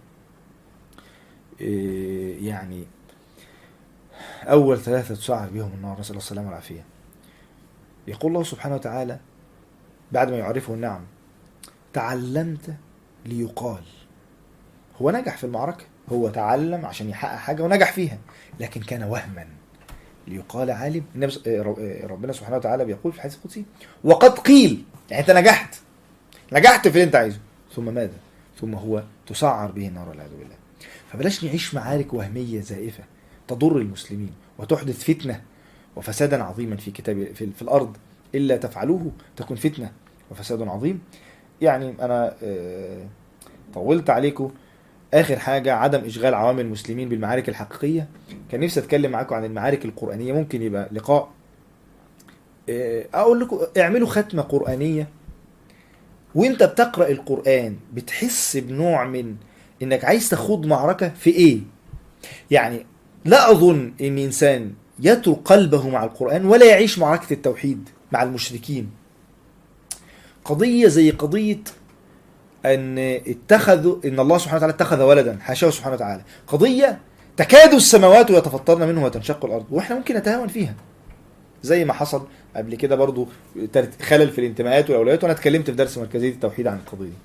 إيه يعني أول ثلاثة تسعر بهم النار نسأل الله السلامة والعافية يقول الله سبحانه وتعالى بعد ما يعرفه النعم تعلمت ليقال هو نجح في المعركة هو تعلم عشان يحقق حاجة ونجح فيها لكن كان وهما ليقال عالم النبي ص- آه، رب- آه، ربنا سبحانه وتعالى بيقول في الحديث القدسي وقد قيل يعني انت نجحت نجحت في اللي انت عايزه ثم ماذا ثم هو تسعر به النار والعياذ بالله فبلاش نعيش معارك وهمية زائفة تضر المسلمين وتحدث فتنة وفسادا عظيما في كتاب في, في الأرض إلا تفعلوه تكون فتنة وفساد عظيم يعني أنا آه، طولت عليكم آخر حاجة عدم إشغال عوام المسلمين بالمعارك الحقيقية كان نفسي أتكلم معاكم عن المعارك القرآنية ممكن يبقى لقاء آه، اقول لكم اعملوا ختمه قرانيه وانت بتقرا القران بتحس بنوع من انك عايز تخوض معركه في ايه يعني لا اظن ان انسان يترك قلبه مع القران ولا يعيش معركه التوحيد مع المشركين قضيه زي قضيه ان اتخذوا ان الله سبحانه وتعالى اتخذ ولدا حاشاه سبحانه وتعالى قضيه تكاد السماوات يتفطرن منه وتنشق الارض واحنا ممكن نتهاون فيها زي ما حصل قبل كده برضو ترت- خلل في الانتماءات والاولويات وانا اتكلمت في درس مركزيه التوحيد عن القضيه دي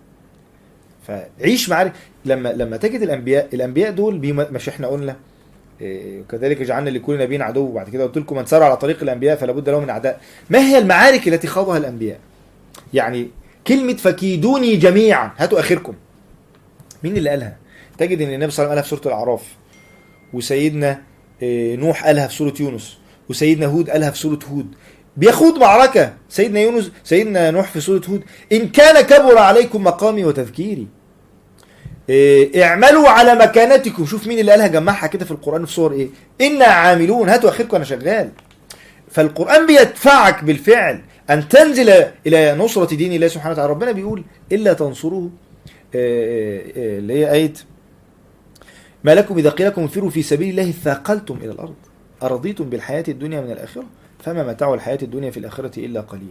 فعيش معارك لما لما تجد الانبياء الانبياء دول بيم- مش احنا قلنا إيه، وكذلك جعلنا لكل نبي عدو وبعد كده قلت لكم من سار على طريق الانبياء فلا بد له من اعداء ما هي المعارك التي خاضها الانبياء يعني كلمه فكيدوني جميعا هاتوا اخركم مين اللي قالها تجد ان النبي صلى الله عليه وسلم قالها في سوره الاعراف وسيدنا إيه، نوح قالها في سوره يونس وسيدنا هود قالها في سوره هود بيخوض معركه سيدنا يونس سيدنا نوح في سوره هود ان كان كبر عليكم مقامي وتذكيري إيه، اعملوا على مكانتكم شوف مين اللي قالها جمعها كده في القران في صور ايه انا عاملون هاتوا اخركم انا شغال فالقران بيدفعك بالفعل ان تنزل الى نصره دين الله سبحانه وتعالى ربنا بيقول الا تنصروه إيه، إيه، اللي هي ايه ما لكم اذا قيل لكم انفروا في سبيل الله ثاقلتم الى الارض ارضيتم بالحياه الدنيا من الاخره فما متاع الحياه الدنيا في الاخره الا قليل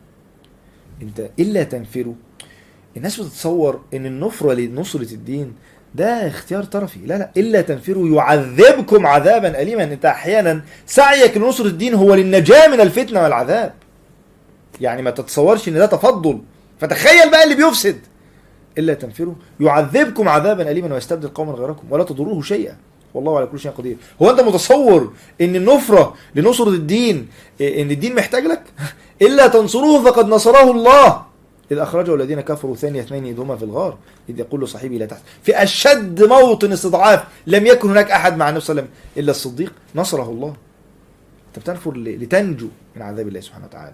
انت الا تنفروا الناس بتتصور ان النفرة لنصرة الدين ده اختيار طرفي لا لا الا تنفروا يعذبكم عذابا اليما انت احيانا سعيك لنصرة الدين هو للنجاة من الفتنة والعذاب يعني ما تتصورش ان ده تفضل فتخيل بقى اللي بيفسد الا تنفروا يعذبكم عذابا اليما ويستبدل قوما غيركم ولا تضروه شيئا والله على كل شيء قدير هو انت متصور ان النفرة لنصرة الدين إيه، ان الدين محتاج لك الا تنصروه فقد نصره الله إذ أخرجه الذين كفروا ثاني اثنين إذ هما في الغار إذ يقول له صاحبي لا تحت في أشد موطن استضعاف لم يكن هناك أحد مع النبي صلى الله عليه وسلم إلا الصديق نصره الله أنت بتنفر ل- لتنجو من عذاب الله سبحانه وتعالى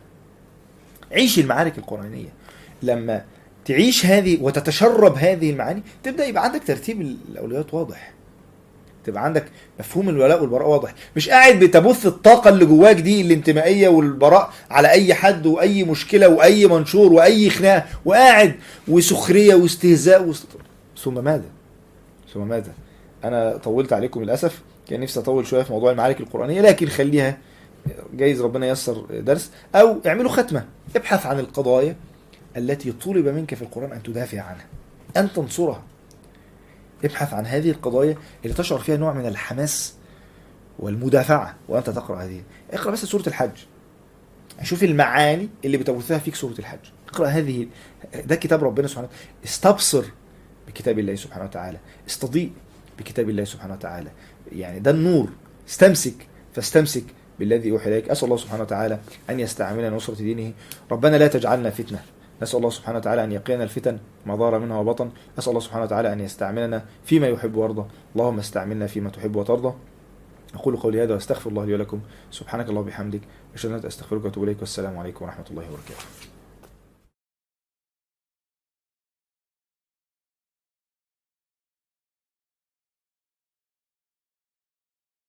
عيش المعارك القرآنية لما تعيش هذه وتتشرب هذه المعاني تبدأ يبقى عندك ترتيب الأولويات واضح تبقى عندك مفهوم الولاء والبراء واضح مش قاعد بتبث الطاقة اللي جواك دي الانتمائية والبراء على أي حد وأي مشكلة وأي منشور وأي خناقة وقاعد وسخرية واستهزاء وست... ثم ماذا؟ ثم ماذا؟ أنا طولت عليكم للأسف كان نفسي أطول شوية في موضوع المعارك القرآنية لكن خليها جايز ربنا ييسر درس أو اعملوا ختمة ابحث عن القضايا التي طلب منك في القرآن أن تدافع عنها أن تنصرها ابحث عن هذه القضايا اللي تشعر فيها نوع من الحماس والمدافعة وأنت تقرأ هذه اقرأ بس سورة الحج شوف المعاني اللي بتبثها فيك سورة الحج اقرأ هذه ده كتاب ربنا سبحانه وتعالى استبصر بكتاب الله سبحانه وتعالى استضيء بكتاب الله سبحانه وتعالى يعني ده النور استمسك فاستمسك بالذي أوحي إليك أسأل الله سبحانه وتعالى أن يستعملنا نصرة دينه ربنا لا تجعلنا فتنة نسأل الله سبحانه وتعالى أن يقينا الفتن ما ظهر منها وبطن أسأل الله سبحانه وتعالى أن يستعملنا فيما يحب ويرضى اللهم استعملنا فيما تحب وترضى أقول قولي هذا وأستغفر الله لي ولكم سبحانك اللهم وبحمدك أشهد أن لا إله إلا أنت أستغفرك وأتوب إليك والسلام عليكم ورحمة الله وبركاته